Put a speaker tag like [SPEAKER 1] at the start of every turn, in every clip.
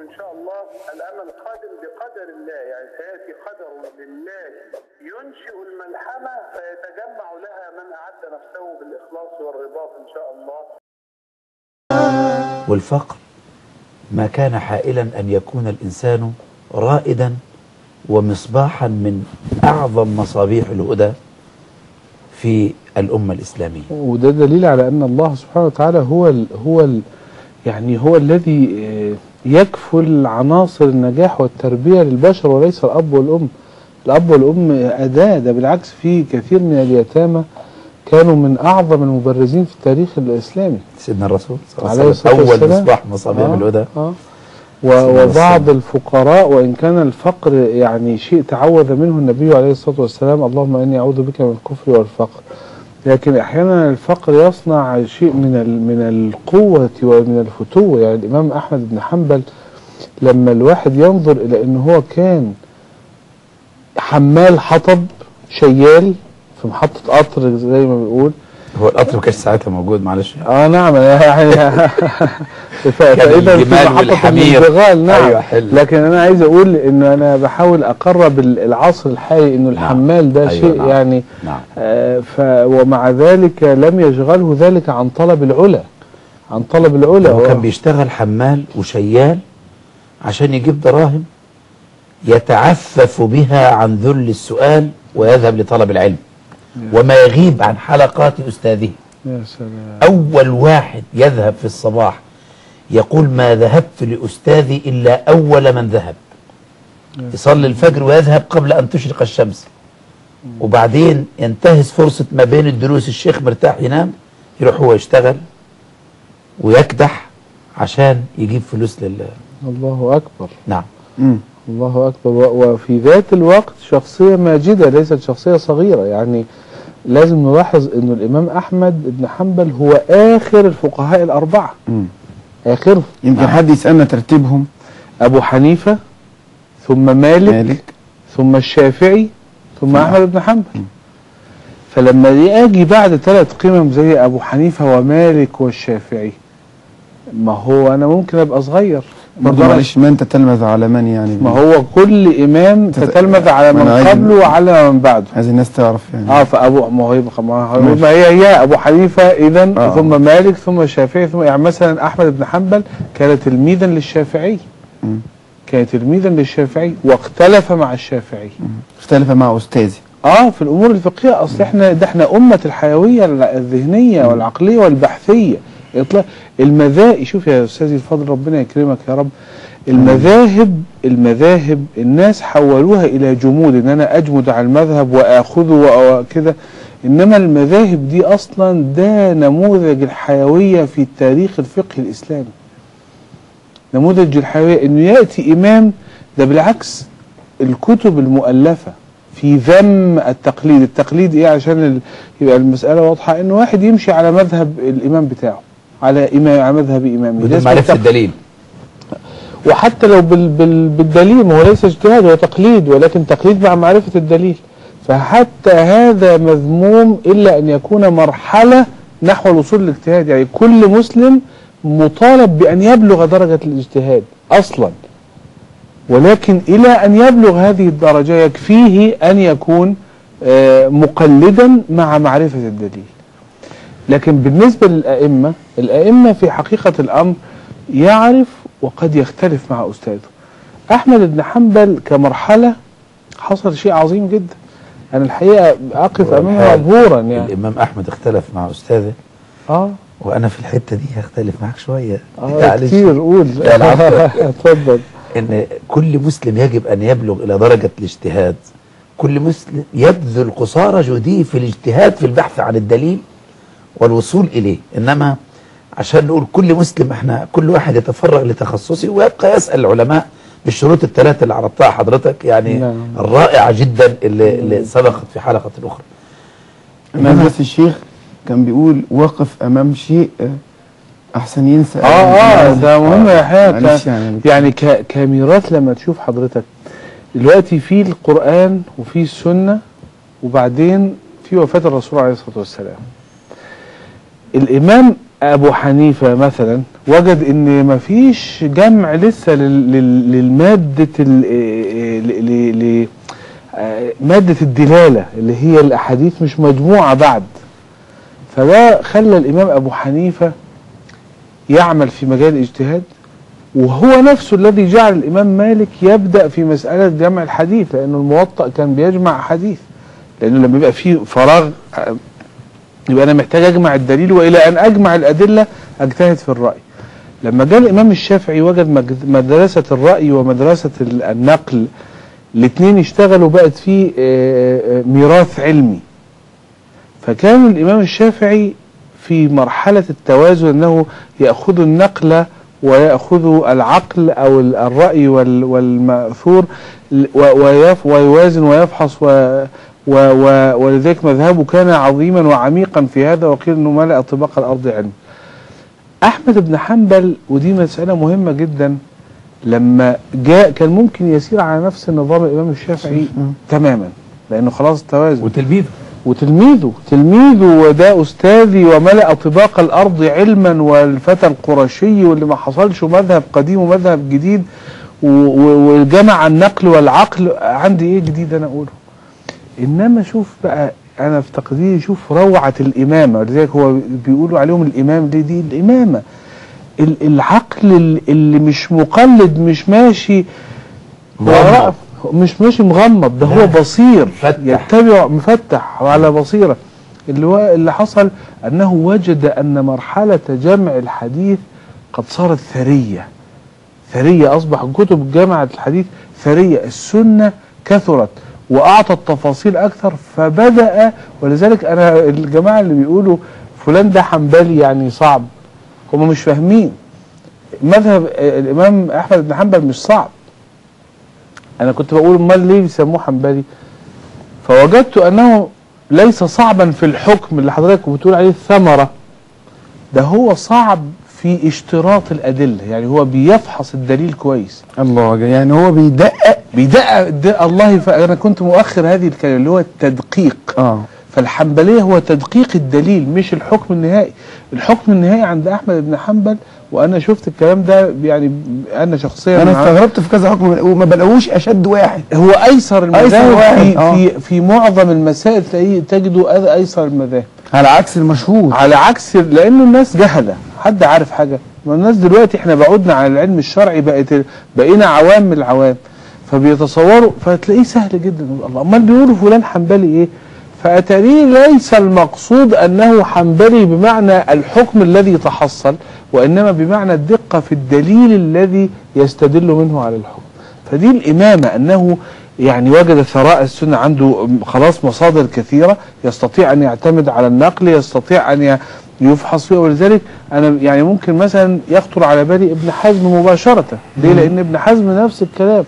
[SPEAKER 1] إن شاء الله الأمل قادم بقدر الله يعني سيأتي قدر لله ينشئ الملحمة فيتجمع لها من أعد نفسه بالإخلاص والرباط إن شاء الله
[SPEAKER 2] والفقر ما كان حائلا أن يكون الإنسان رائدا ومصباحا من أعظم مصابيح الهدى في الأمة الإسلامية
[SPEAKER 3] وده دليل على ان الله سبحانه وتعالى هو ال هو ال يعني هو الذي آه، يكفل عناصر النجاح والتربيه للبشر وليس الاب والام. الاب والام اداه ده بالعكس في كثير من اليتامى كانوا من اعظم المبرزين في التاريخ الاسلامي.
[SPEAKER 2] سيدنا الرسول صلى الله
[SPEAKER 3] عليه
[SPEAKER 2] عليه وسلم
[SPEAKER 3] الصلاة
[SPEAKER 2] أول
[SPEAKER 3] والسلام.
[SPEAKER 2] مصباح مصابيح
[SPEAKER 3] آه،
[SPEAKER 2] الهدى
[SPEAKER 3] آه.
[SPEAKER 2] سيدنا
[SPEAKER 3] و- وبعض
[SPEAKER 2] الرسول.
[SPEAKER 3] الفقراء وإن كان الفقر يعني شيء تعوذ منه النبي عليه الصلاة والسلام اللهم إني أعوذ بك من الكفر والفقر لكن أحيانا الفقر يصنع شيء من ال- من القوة ومن الفتوة يعني الإمام أحمد بن حنبل لما الواحد ينظر إلى أنه هو كان حمال حطب شيال في محطة قطر زي ما بيقول
[SPEAKER 2] هو القطر ما كانش ساعتها موجود معلش
[SPEAKER 3] اه نعم يعني ف- فاذا في
[SPEAKER 2] الجمال
[SPEAKER 3] محطة
[SPEAKER 2] والحمير.
[SPEAKER 3] الانشغال نعم
[SPEAKER 2] أيوة، حلو.
[SPEAKER 3] لكن انا عايز اقول انه انا بحاول اقرب ال- العصر الحالي انه الحمال ده
[SPEAKER 2] أيوة،
[SPEAKER 3] شيء
[SPEAKER 2] نعم.
[SPEAKER 3] يعني
[SPEAKER 2] نعم
[SPEAKER 3] آه ف ومع ذلك لم يشغله ذلك عن طلب العلا عن طلب العلا
[SPEAKER 2] هو
[SPEAKER 3] هو-
[SPEAKER 2] كان بيشتغل حمال وشيال عشان يجيب دراهم يتعفف بها عن ذل السؤال ويذهب لطلب العلم وما يغيب عن حلقات أستاذه
[SPEAKER 3] يا سلام
[SPEAKER 2] أول واحد يذهب في الصباح يقول ما ذهبت لأستاذي إلا أول من ذهب يصلي الفجر ويذهب قبل أن تشرق الشمس وبعدين ينتهز فرصة ما بين الدروس الشيخ مرتاح ينام يروح هو يشتغل ويكدح عشان يجيب فلوس لل
[SPEAKER 3] الله اكبر
[SPEAKER 2] نعم
[SPEAKER 4] مم.
[SPEAKER 3] الله اكبر و- وفي ذات الوقت شخصيه ماجده ليست شخصيه صغيره يعني لازم نلاحظ انه الامام احمد بن حنبل هو اخر الفقهاء الاربعه
[SPEAKER 4] مم.
[SPEAKER 3] اخرهم
[SPEAKER 4] يمكن حد يسألنا ترتيبهم
[SPEAKER 3] ابو حنيفه ثم مالك,
[SPEAKER 4] مالك
[SPEAKER 3] ثم الشافعي ثم احمد بن حنبل فلما اجي بعد ثلاث قمم زي ابو حنيفه ومالك والشافعي ما هو انا ممكن ابقى صغير
[SPEAKER 4] برضه معلش من تتلمذ على من يعني
[SPEAKER 3] ما هو كل امام
[SPEAKER 4] تت-
[SPEAKER 3] تتلمذ على
[SPEAKER 4] ما
[SPEAKER 3] من
[SPEAKER 4] أنا عايز-
[SPEAKER 3] قبله وعلى من بعده
[SPEAKER 4] عايز الناس تعرف يعني
[SPEAKER 3] اه فابو ما هو يبقى ما هو
[SPEAKER 4] ماشي.
[SPEAKER 3] ما هي هي ابو حنيفه اذا
[SPEAKER 4] آه.
[SPEAKER 3] ثم مالك ثم الشافعي ثم يعني مثلا احمد بن حنبل كان تلميذا للشافعي
[SPEAKER 4] مم.
[SPEAKER 3] كان تلميذا للشافعي واختلف مع الشافعي
[SPEAKER 4] اختلف مع أستاذي
[SPEAKER 3] اه في الامور الفقهيه اصل احنا ده احنا امه الحيويه الذهنيه والعقليه والبحثيه اطلاق المذاهب شوف يا استاذي الفاضل ربنا يكرمك يا رب المذاهب المذاهب الناس حولوها الى جمود ان انا اجمد على المذهب واخذه وكده انما المذاهب دي اصلا ده نموذج الحيويه في التاريخ الفقهي الاسلامي نموذج الحيويه انه ياتي امام ده بالعكس الكتب المؤلفه في ذم التقليد التقليد ايه عشان ال... يبقى المساله واضحه ان واحد يمشي على مذهب الامام بتاعه على امام على مذهب امامه ده
[SPEAKER 2] بدون
[SPEAKER 3] اسمه
[SPEAKER 2] معرفة
[SPEAKER 3] تق-
[SPEAKER 2] الدليل
[SPEAKER 3] وحتى لو بال بال بالدليل ما هو ليس اجتهاد هو تقليد ولكن تقليد مع معرفة الدليل فحتى هذا مذموم إلا أن يكون مرحلة نحو الوصول للاجتهاد يعني كل مسلم مطالب بأن يبلغ درجة الاجتهاد أصلا ولكن إلى أن يبلغ هذه الدرجة يكفيه أن يكون آه، مقلدا مع معرفة الدليل لكن بالنسبة للأئمة الأئمة في حقيقة الأمر يعرف وقد يختلف مع أستاذه أحمد بن حنبل كمرحلة حصل شيء عظيم جدا أنا الحقيقة أقف أمامه
[SPEAKER 2] والحال
[SPEAKER 3] مبهورا يعني
[SPEAKER 2] الإمام أحمد اختلف مع أستاذه
[SPEAKER 3] آه
[SPEAKER 2] وأنا في الحتة دي هختلف معاك شوية
[SPEAKER 3] آه
[SPEAKER 2] معلش.
[SPEAKER 3] كتير قول
[SPEAKER 2] لا، العفو.
[SPEAKER 3] اتفضل
[SPEAKER 2] ان كل مسلم يجب ان يبلغ الى درجة الاجتهاد كل مسلم يبذل قصارى جهده في الاجتهاد في البحث عن الدليل والوصول اليه انما عشان نقول كل مسلم احنا كل واحد يتفرغ لتخصصه ويبقى يسأل العلماء بالشروط الثلاثة اللي عرضتها حضرتك يعني
[SPEAKER 3] نعم.
[SPEAKER 2] الرائعة جدا اللي, اللي سبقت في حلقة أخرى
[SPEAKER 4] إمام بس الشيخ كان بيقول وقف أمام شيء آه، أحسن ينسى
[SPEAKER 3] اه اه ده مهم يا حياة
[SPEAKER 4] معلش يعني
[SPEAKER 3] يعني ك- كاميرات لما تشوف حضرتك دلوقتي في القرآن وفي السنة وبعدين في وفاة الرسول عليه الصلاة والسلام الإمام ابو حنيفه مثلا وجد ان مفيش جمع لسه لل- لل- للماده ال- إيه ل- ل- ل- آه، ماده الدلاله اللي هي الاحاديث مش مجموعه بعد فده خلى الامام ابو حنيفه يعمل في مجال الاجتهاد وهو نفسه الذي جعل الامام مالك يبدا في مساله جمع الحديث لانه الموطأ كان بيجمع حديث لانه لما يبقى فيه فراغ آه، يبقى انا محتاج اجمع الدليل والى ان اجمع الادله اجتهد في الراي لما جاء الامام الشافعي وجد مج- مدرسه الراي ومدرسه ال- النقل الاثنين اشتغلوا بقت فيه آه، آه، ميراث علمي فكان الامام الشافعي في مرحله التوازن انه ياخذ النقل وياخذ العقل او ال- الراي وال- والماثور ل- و- ويف- ويوازن ويفحص و و و ولذلك مذهبه كان عظيما وعميقا في هذا وقيل انه ملأ طباق الارض علم. احمد بن حنبل ودي مساله مهمه جدا لما جاء كان ممكن يسير على نفس النظام الامام الشافعي تماما لانه خلاص توازن
[SPEAKER 2] وتلميذه
[SPEAKER 3] وتلميذه تلميذه وده استاذي وملأ طباق الارض علما والفتى القرشي واللي ما حصلش مذهب قديم ومذهب جديد و- و- وجمع النقل والعقل عندي ايه جديد انا اقوله انما شوف بقى انا في تقديري شوف روعه الامامه ولذلك هو بيقولوا عليهم الامام ليه دي الامامه ال- العقل ال- اللي مش مقلد مش ماشي
[SPEAKER 2] مغمض.
[SPEAKER 3] مش ماشي مغمض ده هو
[SPEAKER 2] لا.
[SPEAKER 3] بصير
[SPEAKER 2] مفتح.
[SPEAKER 3] يتبع مفتح وعلى بصيره اللي هو اللي حصل انه وجد ان مرحله جمع الحديث قد صارت ثريه ثريه اصبح كتب جامعه الحديث ثريه السنه كثرت واعطت تفاصيل اكثر فبدا ولذلك انا الجماعه اللي بيقولوا فلان ده حنبلي يعني صعب هم مش فاهمين مذهب آه، الامام احمد بن حنبل مش صعب انا كنت بقول امال ليه بيسموه حنبلي فوجدت انه ليس صعبا في الحكم اللي حضرتك بتقول عليه الثمره ده هو صعب في اشتراط الادله يعني هو بيفحص الدليل كويس
[SPEAKER 4] الله يعني هو بيدقق
[SPEAKER 3] بيدقق ده الله فانا كنت مؤخر هذه الكلمه اللي هو التدقيق
[SPEAKER 4] اه
[SPEAKER 3] فالحنبليه هو تدقيق الدليل مش الحكم النهائي الحكم النهائي عند احمد بن حنبل وانا شفت الكلام ده يعني انا شخصيا
[SPEAKER 4] انا
[SPEAKER 3] مع-
[SPEAKER 4] استغربت في كذا حكم وما بلاقوش اشد واحد
[SPEAKER 3] هو ايسر المذاهب
[SPEAKER 4] واحد،
[SPEAKER 3] في,
[SPEAKER 4] آه.
[SPEAKER 3] في في معظم المسائل تلاقيه تجده أذ- ايسر المذاهب
[SPEAKER 4] على عكس المشهور
[SPEAKER 3] على عكس لانه الناس جهله حد عارف حاجه ما الناس دلوقتي احنا بعدنا عن العلم الشرعي بقت بقينا عوام من العوام فبيتصوروا فتلاقيه سهل جدا الله امال بيقولوا فلان حنبلي ايه فاتاريه ليس المقصود انه حنبلي بمعنى الحكم الذي تحصل وانما بمعنى الدقه في الدليل الذي يستدل منه على الحكم فدي الامامه انه يعني وجد ثراء السنه عنده خلاص مصادر كثيره يستطيع ان يعتمد على النقل يستطيع ان ي- يفحص فيه ولذلك انا يعني ممكن مثلا يخطر على بالي ابن حزم مباشره ليه لان ابن حزم نفس الكلام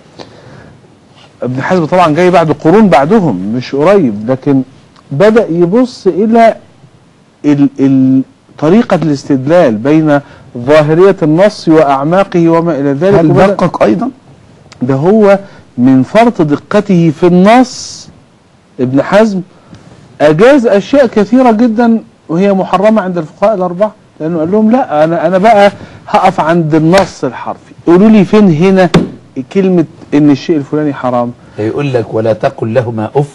[SPEAKER 3] ابن حزم طبعا جاي بعد قرون بعدهم مش قريب لكن بدا يبص الى ال ال طريقه الاستدلال بين ظاهريه النص واعماقه وما الى ذلك
[SPEAKER 4] هل
[SPEAKER 3] وبدأ-
[SPEAKER 4] دقق ايضا
[SPEAKER 3] ده هو من فرط دقته في النص ابن حزم اجاز اشياء كثيره جدا وهي محرمه عند الفقهاء الاربعه لانه قال لهم لا انا انا بقى هقف عند النص الحرفي قولوا لي فين هنا كلمه ان الشيء الفلاني حرام
[SPEAKER 2] يقول لك ولا تقل لهما اف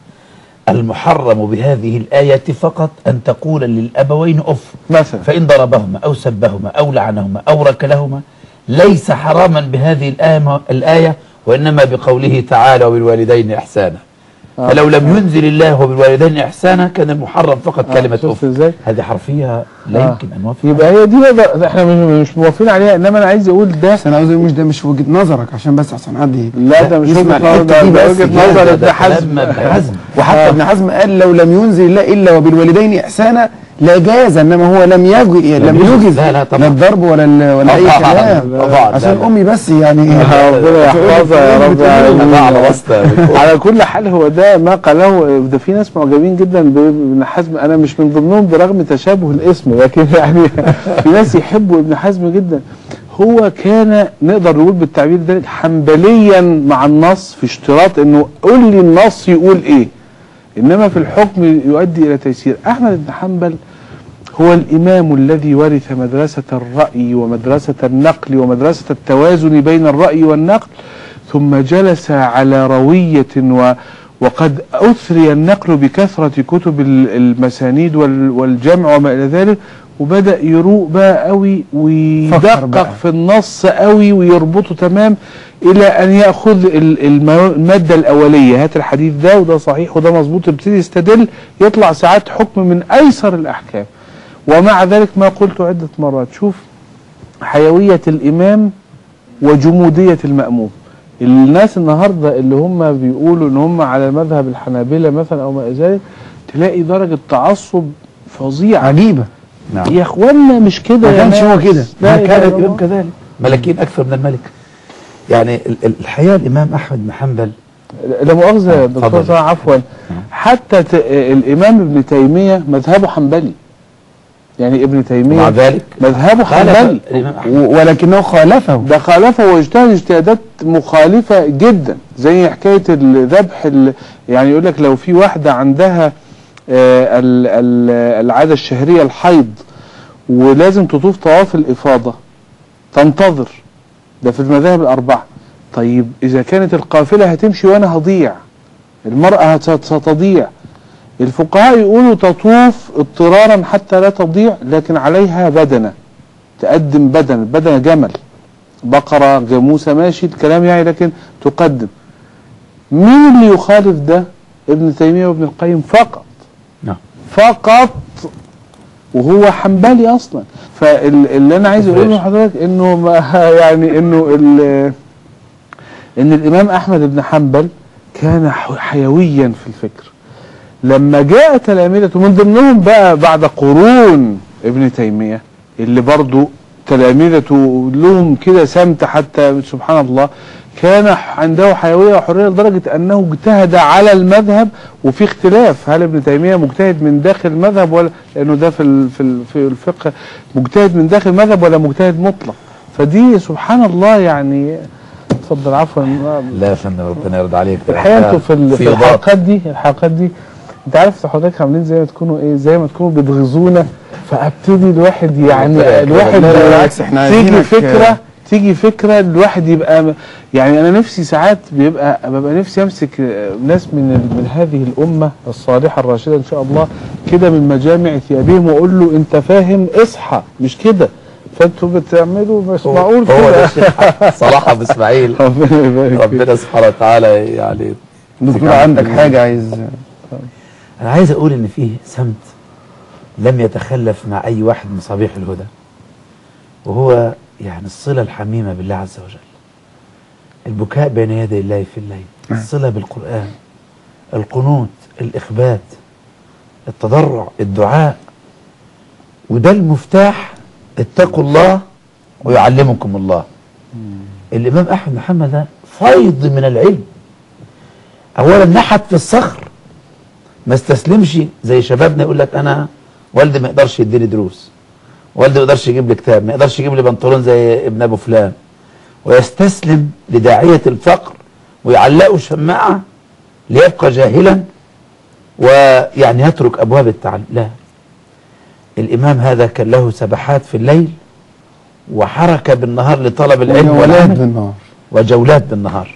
[SPEAKER 2] المحرم بهذه الآية فقط أن تقول للأبوين أف
[SPEAKER 3] مثلا
[SPEAKER 2] فإن ضربهما أو سبهما أو لعنهما أو ركلهما ليس حراما بهذه الآية, الآية وإنما بقوله تعالى وبالوالدين إحسانا
[SPEAKER 3] آه.
[SPEAKER 2] فلو لم ينزل الله وبالوالدين إحسانا كان المحرم فقط
[SPEAKER 3] آه،
[SPEAKER 2] كلمة
[SPEAKER 3] شفت
[SPEAKER 2] أف
[SPEAKER 3] إزاي؟
[SPEAKER 2] هذه حرفية لا
[SPEAKER 3] آه.
[SPEAKER 2] يمكن أن نوافق
[SPEAKER 3] يبقى هي دي بقى ده احنا مش مش موافقين عليها انما انا عايز اقول ده
[SPEAKER 4] بس انا عاوز أقول مش ده مش وجهه نظرك عشان بس عشان حد ي-
[SPEAKER 3] لا ده مش
[SPEAKER 4] يسمع
[SPEAKER 3] وجهه نظر
[SPEAKER 4] الحتة
[SPEAKER 3] ده
[SPEAKER 4] دي
[SPEAKER 3] ده
[SPEAKER 4] بس
[SPEAKER 3] وجهه
[SPEAKER 4] كده.
[SPEAKER 3] نظر
[SPEAKER 2] ده-
[SPEAKER 3] ابن
[SPEAKER 2] ده
[SPEAKER 3] حزم
[SPEAKER 2] كلام ابن حزم
[SPEAKER 4] وحتى
[SPEAKER 3] آه.
[SPEAKER 4] ابن حزم قال لو لم ينزل الله الا وبالوالدين احسانا لا جاز انما هو لم يجي لم
[SPEAKER 2] يجز.
[SPEAKER 4] يجز
[SPEAKER 2] لا، لا، طبعا.
[SPEAKER 4] لا الضرب ولا ال- ولا اي
[SPEAKER 2] طبعا.
[SPEAKER 4] كلام
[SPEAKER 2] طبعا. لا،
[SPEAKER 4] عشان
[SPEAKER 2] لا.
[SPEAKER 4] امي بس يعني
[SPEAKER 3] ربنا يحفظها يا رب
[SPEAKER 2] الله على
[SPEAKER 3] العالمين.
[SPEAKER 2] واسطة
[SPEAKER 3] على كل حال هو ده ما قاله ده في ناس معجبين جدا بابن حزم انا مش من ضمنهم برغم تشابه الاسم لكن يعني في ناس يحبوا ابن حزم جدا هو كان نقدر نقول بالتعبير ده حنبليا مع النص في اشتراط انه قول لي النص يقول ايه انما في الحكم يؤدي الى تيسير احمد بن حنبل هو الإمام الذي ورث مدرسة الرأي ومدرسة النقل ومدرسة التوازن بين الرأي والنقل ثم جلس على روية و وقد أثري النقل بكثرة كتب ال- المسانيد وال- والجمع وما إلى ذلك وبدأ يروق بقى قوي
[SPEAKER 4] فكر
[SPEAKER 3] ويدقق
[SPEAKER 4] بقى.
[SPEAKER 3] في النص قوي ويربطه تمام إلى أن يأخذ ال- الم- المادة الأولية هات الحديث ده وده صحيح وده مظبوط يبتدي يستدل يطلع ساعات حكم من أيسر الأحكام ومع ذلك ما قلت عدة مرات شوف حيوية الإمام وجمودية المأموم الناس النهاردة اللي هم بيقولوا ان هم على مذهب الحنابلة مثلا او ما إلى ذلك تلاقي درجة تعصب فظيعة
[SPEAKER 4] عجيبة
[SPEAKER 2] نعم
[SPEAKER 3] يا اخوانا مش كده
[SPEAKER 4] ما
[SPEAKER 3] يا
[SPEAKER 4] كانش هو
[SPEAKER 3] ناس.
[SPEAKER 4] كده
[SPEAKER 3] لا
[SPEAKER 4] ما
[SPEAKER 3] إله
[SPEAKER 4] كان
[SPEAKER 3] إلا
[SPEAKER 4] الإمام
[SPEAKER 3] الله.
[SPEAKER 4] كذلك
[SPEAKER 2] ملكين أكثر من الملك يعني ال- ال- الحقيقة الإمام أحمد بن حنبل
[SPEAKER 3] لا مؤاخذة يا
[SPEAKER 2] آه،
[SPEAKER 3] دكتور
[SPEAKER 2] اتفضل.
[SPEAKER 3] طه عفوا حتى ت... الإمام ابن تيمية مذهبه حنبلي يعني ابن
[SPEAKER 2] ومع
[SPEAKER 3] تيمية
[SPEAKER 2] ذلك
[SPEAKER 3] مذهبه
[SPEAKER 2] خالف
[SPEAKER 3] حنبلي
[SPEAKER 2] الإمام أحمد
[SPEAKER 4] و- ولكنه خالفه
[SPEAKER 3] ده خالفه واجتهد اجتهادات مخالفة جدا زي حكاية الذبح ال- يعني يقول لك لو في واحدة عندها آه، ال- ال- العادة الشهرية الحيض ولازم تطوف طواف الإفاضة تنتظر ده في المذاهب الأربعة طيب إذا كانت القافلة هتمشي وأنا هضيع المرأة هت- ستضيع الفقهاء يقولوا تطوف اضطرارا حتى لا تضيع لكن عليها بدنة تقدم بدن بدنة جمل بقرة جاموسة ماشي الكلام يعني لكن تقدم مين اللي يخالف ده ابن تيمية وابن القيم فقط
[SPEAKER 2] نعم
[SPEAKER 3] فقط وهو حنبلي اصلا فاللي انا عايز اقوله لحضرتك انه ما يعني انه ال- ان الامام احمد بن حنبل كان ح- حيويا في الفكر لما جاء تلامذته من ضمنهم بقى بعد قرون ابن تيمية اللي برضو تلامذته لهم كده سمت حتى سبحان الله كان ح- عنده حيوية وحرية لدرجة أنه اجتهد على المذهب وفي اختلاف هل ابن تيمية مجتهد من داخل المذهب ولا لأنه ده في ال- في ال- في الفقه مجتهد من داخل المذهب ولا مجتهد مطلق فدي سبحان الله يعني اتفضل عفوا
[SPEAKER 2] لا يا فندم ربنا يرضى عليك
[SPEAKER 3] الحقيقه انتوا في ال- في
[SPEAKER 2] في ضغط
[SPEAKER 3] الحلقات دي الحلقات دي انت عارف حضرتك عاملين زي ما تكونوا ايه زي ما تكونوا بتغزونا فابتدي الواحد يعني
[SPEAKER 2] لا،
[SPEAKER 3] الواحد
[SPEAKER 4] لا، لا، بالعكس، احنا
[SPEAKER 3] تيجي
[SPEAKER 4] عايزينك-
[SPEAKER 3] فكره تيجي فكره الواحد يبقى م- يعني انا نفسي ساعات بيبقى ببقى نفسي امسك آه، ناس من ال- من هذه الامه الصالحه الراشده ان شاء الله كده من مجامع ثيابهم واقول له انت فاهم اصحى مش كده فانتوا بتعملوا مش
[SPEAKER 2] هو
[SPEAKER 3] معقول
[SPEAKER 2] هو ده
[SPEAKER 3] كده
[SPEAKER 2] الشيخ صلاح ابو اسماعيل
[SPEAKER 3] ربنا يبارك فيك.
[SPEAKER 2] ربنا سبحانه وتعالى يعني
[SPEAKER 4] دكتور عندك حاجة عايز
[SPEAKER 2] انا عايز اقول ان فيه سمت لم يتخلف مع اي واحد من مصابيح الهدى وهو يعني الصلة الحميمة بالله عز وجل البكاء بين يدي الله في الليل الصلة بالقرآن القنوت الإخبات التضرع الدعاء وده المفتاح اتقوا الله ويعلمكم الله الإمام أحمد محمد ده فيض من العلم أولا نحت في الصخر ما استسلمش زي شبابنا يقول لك أنا والدي ما يقدرش يديني دروس والدي ما يقدرش يجيب لي كتاب ما يقدرش يجيب لي بنطلون زي ابن أبو فلان ويستسلم لداعية الفقر ويعلقه شماعة ليبقى جاهلا ويعني يترك أبواب التعلم لا الإمام هذا كان له سبحات في الليل وحركة بالنهار لطلب العلم
[SPEAKER 4] ولاد
[SPEAKER 2] والعمل
[SPEAKER 4] بالنار
[SPEAKER 2] وجولات بالنهار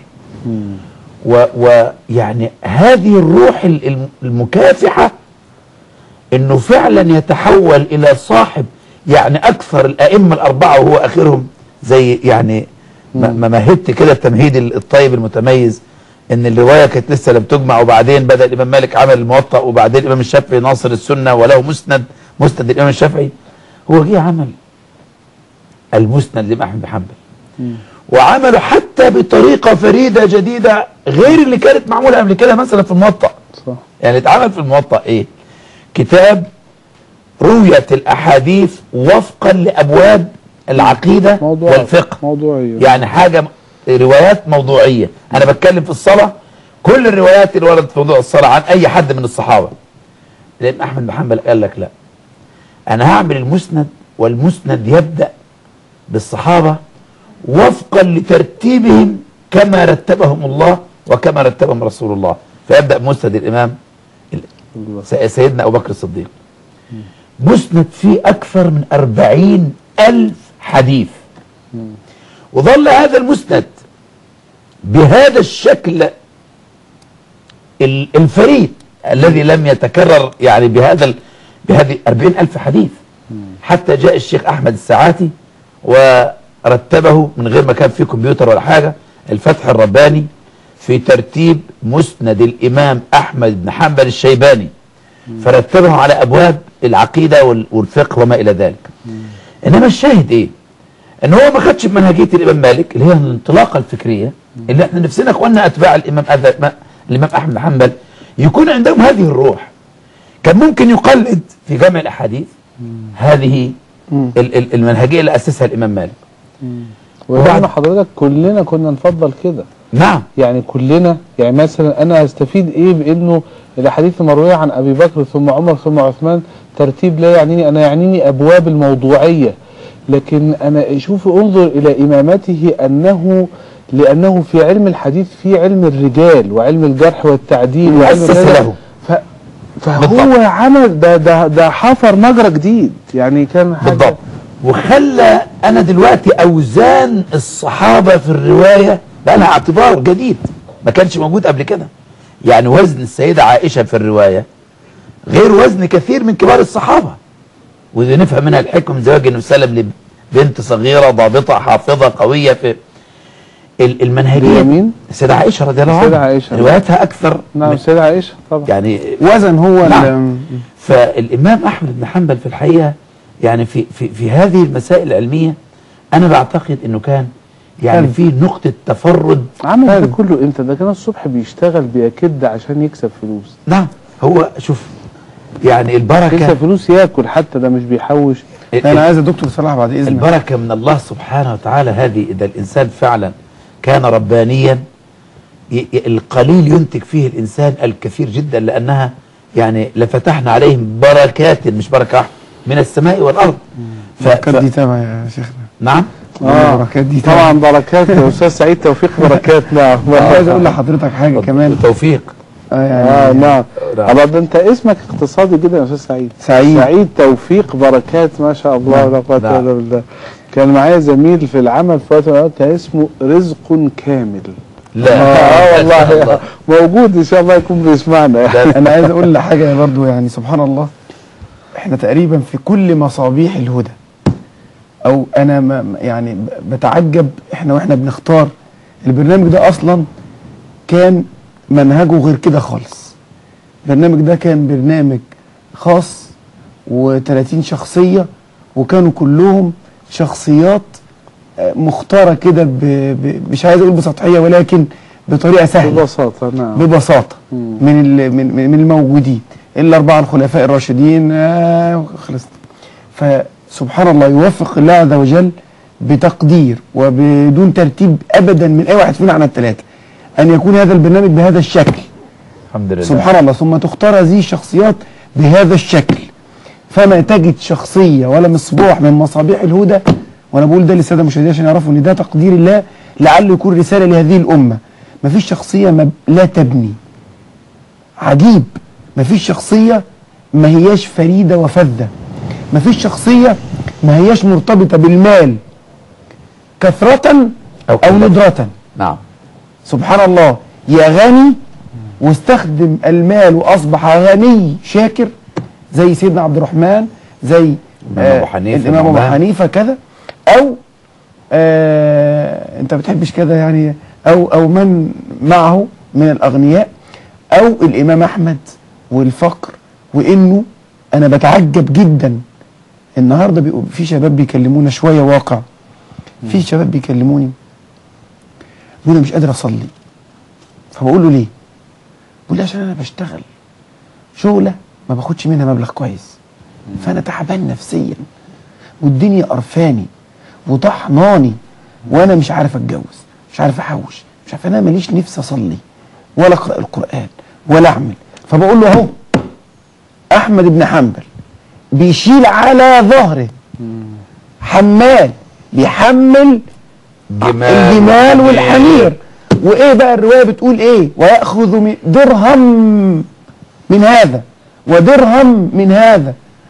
[SPEAKER 2] ويعني هذه الروح ال- الم- المكافحة انه فعلا يتحول الى صاحب يعني اكثر الائمة الاربعة وهو اخرهم زي يعني ما ما مهدت كده التمهيد ال- الطيب المتميز ان الرواية كانت لسه لم تجمع وبعدين بدأ الامام مالك عمل الموطأ وبعدين الامام الشافعي ناصر السنة وله مسند مسند الامام الشافعي هو جه عمل المسند لامام احمد بن حنبل وعمله حتى بطريقة فريدة جديدة غير اللي كانت معمولة قبل كده مثلا في الموطأ
[SPEAKER 3] صح
[SPEAKER 2] يعني اتعمل في الموطأ ايه كتاب رؤية الأحاديث وفقا لأبواب العقيدة
[SPEAKER 3] موضوع
[SPEAKER 2] والفقه
[SPEAKER 3] موضوعية
[SPEAKER 2] يعني حاجة روايات موضوعية أنا بتكلم في الصلاة كل الروايات اللي وردت في موضوع الصلاة عن أي حد من الصحابة لأن أحمد بن حنبل قال لك لا أنا هعمل المسند والمسند يبدأ بالصحابة وفقا لترتيبهم كما رتبهم الله وكما رتبهم رسول الله فيبدأ مسند الإمام ال- سيدنا أبو بكر الصديق مسند فيه أكثر من أربعين ألف حديث وظل هذا المسند بهذا الشكل ال- الفريد الذي لم يتكرر يعني بهذا ال- بهذه أربعين ألف حديث حتى جاء الشيخ أحمد الساعاتي ورتبه من غير ما كان فيه كمبيوتر ولا حاجة الفتح الرباني في ترتيب مسند الإمام أحمد بن حنبل الشيباني فرتبه على أبواب العقيدة وال- والفقه وما إلى ذلك إنما الشاهد إيه ان هو ما خدش بمنهجيه الامام مالك اللي هي الانطلاقه الفكريه اللي احنا نفسنا اخواننا اتباع الامام أذ- ما- الامام احمد بن حنبل يكون عندهم هذه الروح كان ممكن يقلد في جمع الاحاديث هذه ال- ال- المنهجيه اللي اسسها الامام مالك وبعد-
[SPEAKER 3] وبعد حضرتك كلنا كنا نفضل كده
[SPEAKER 2] نعم
[SPEAKER 3] يعني كلنا يعني مثلا انا هستفيد ايه بانه الاحاديث المرويه عن ابي بكر ثم عمر ثم عثمان ترتيب لا يعنيني انا يعنيني ابواب الموضوعيه لكن انا شوف انظر الى امامته انه لانه في علم الحديث في علم الرجال وعلم الجرح والتعديل وعلم
[SPEAKER 2] أسس
[SPEAKER 3] كذا.
[SPEAKER 2] له.
[SPEAKER 3] ف فهو
[SPEAKER 2] بالضبط.
[SPEAKER 3] عمل ده ده ده حفر مجرى جديد يعني كان حاجه
[SPEAKER 2] بالضبط وخلى انا دلوقتي اوزان الصحابه في الروايه بقى لها اعتبار جديد ما كانش موجود قبل كده يعني وزن السيده عائشه في الروايه غير وزن كثير من كبار الصحابه ودي نفهم منها الحكم من زواج النبي صلى الله عليه وسلم لبنت صغيره ضابطه حافظه قويه في ال- المنهجيه
[SPEAKER 3] هي مين؟
[SPEAKER 2] السيده عائشه رضي الله عنها
[SPEAKER 3] السيدة عائشة.
[SPEAKER 2] رواياتها اكثر
[SPEAKER 3] نعم
[SPEAKER 2] من-
[SPEAKER 3] السيده عائشه طبعا
[SPEAKER 2] يعني
[SPEAKER 4] وزن هو
[SPEAKER 2] نعم.
[SPEAKER 4] ال-
[SPEAKER 2] فالامام احمد بن حنبل في الحقيقه يعني في في في هذه المسائل العلميه انا بعتقد انه كان يعني
[SPEAKER 4] حلو.
[SPEAKER 2] في نقطه تفرد
[SPEAKER 3] عمل ده
[SPEAKER 4] حلو.
[SPEAKER 3] كله امتى ده كان الصبح بيشتغل بيكد عشان يكسب فلوس
[SPEAKER 2] نعم هو شوف يعني
[SPEAKER 3] يكسب
[SPEAKER 2] البركه
[SPEAKER 3] فلوس ياكل حتى ده مش بيحوش
[SPEAKER 4] انا عايز يا دكتور صلاح بعد اذنك
[SPEAKER 2] البركه من الله سبحانه وتعالى هذه اذا الانسان فعلا كان ربانيا ي- ي- القليل ينتج فيه الانسان الكثير جدا لانها يعني لفتحنا عليهم بركات مش بركه واحدة، من السماء والارض ف...
[SPEAKER 4] البركات دي
[SPEAKER 2] ف...
[SPEAKER 4] تابع يا شيخنا
[SPEAKER 2] نعم
[SPEAKER 4] البركات دي تابع.
[SPEAKER 3] طبعا بركات يا استاذ سعيد توفيق بركات نعم
[SPEAKER 4] عايز اقول لحضرتك حاجه كمان
[SPEAKER 2] توفيق
[SPEAKER 4] اه
[SPEAKER 3] اه
[SPEAKER 4] يعني
[SPEAKER 3] نعم
[SPEAKER 2] نعم.
[SPEAKER 3] الله ده انت اسمك اقتصادي جدا يا استاذ سعيد
[SPEAKER 4] سعيد.
[SPEAKER 3] سعيد توفيق بركات ما شاء الله
[SPEAKER 4] نعم.
[SPEAKER 3] لا قوه
[SPEAKER 2] نعم.
[SPEAKER 3] الا بالله كان معايا زميل في العمل في وقت من الأوقات كان اسمه رزق كامل
[SPEAKER 2] لا
[SPEAKER 3] اه
[SPEAKER 2] ما شاء
[SPEAKER 3] والله موجود ان شاء الله يكون بيسمعنا
[SPEAKER 4] انا عايز اقول لحاجه برضو يعني سبحان الله احنا تقريبا في كل مصابيح الهدى او انا ما ما- يعني ب- بتعجب احنا واحنا بنختار البرنامج ده اصلا كان منهجه غير كده خالص البرنامج ده كان برنامج خاص و30 شخصيه وكانوا كلهم شخصيات آه، مختاره كده ب- ب- مش عايز اقول بسطحيه ولكن بطريقه سهله
[SPEAKER 3] ببساطه نعم
[SPEAKER 4] ببساطه
[SPEAKER 3] مم.
[SPEAKER 4] من ال- من من من الموجودين الاربعه الخلفاء الراشدين آه خلصت فسبحان الله يوفق الله عز وجل بتقدير وبدون ترتيب ابدا من اي واحد فينا عن الثلاثه ان يكون هذا البرنامج بهذا الشكل
[SPEAKER 2] الحمد لله
[SPEAKER 4] سبحان الله ثم تختار هذه الشخصيات بهذا الشكل فما تجد شخصية ولا مصباح من مصابيح الهدى وانا بقول ده للساده المشاهدين عشان يعرفوا ان ده تقدير الله لعله يكون رساله لهذه الامه مفيش شخصيه ما لا تبني عجيب مفيش شخصيه ما هياش فريده وفذه مفيش شخصيه ما هياش مرتبطه بالمال كثره
[SPEAKER 2] أو
[SPEAKER 4] او
[SPEAKER 2] قلة.
[SPEAKER 4] ندره
[SPEAKER 2] نعم
[SPEAKER 4] سبحان الله يا غني واستخدم المال واصبح غني شاكر زي سيدنا عبد الرحمن زي
[SPEAKER 2] الإمام أبو حنيفة
[SPEAKER 4] الامام ابو
[SPEAKER 2] النعمان.
[SPEAKER 4] حنيفه كذا او آه انت بتحبش كذا يعني او او من معه من الاغنياء او الامام احمد والفقر وانه انا بتعجب جدا النهارده بيقول في شباب بيكلمونا شويه واقع في شباب بيكلموني بيقول انا مش قادر اصلي فبقول له ليه؟ بيقول لي عشان انا بشتغل شغله ما باخدش منها مبلغ كويس فانا تعبان نفسيا والدنيا قرفاني وطحناني وانا مش عارف اتجوز مش عارف احوش مش عارف انا ماليش نفسي اصلي ولا اقرا القران ولا اعمل فبقول له اهو احمد بن حنبل بيشيل على ظهره حمال بيحمل
[SPEAKER 2] جمال
[SPEAKER 4] الجمال والحمير وايه بقى الروايه بتقول ايه وياخذ من درهم من هذا ودرهم من هذا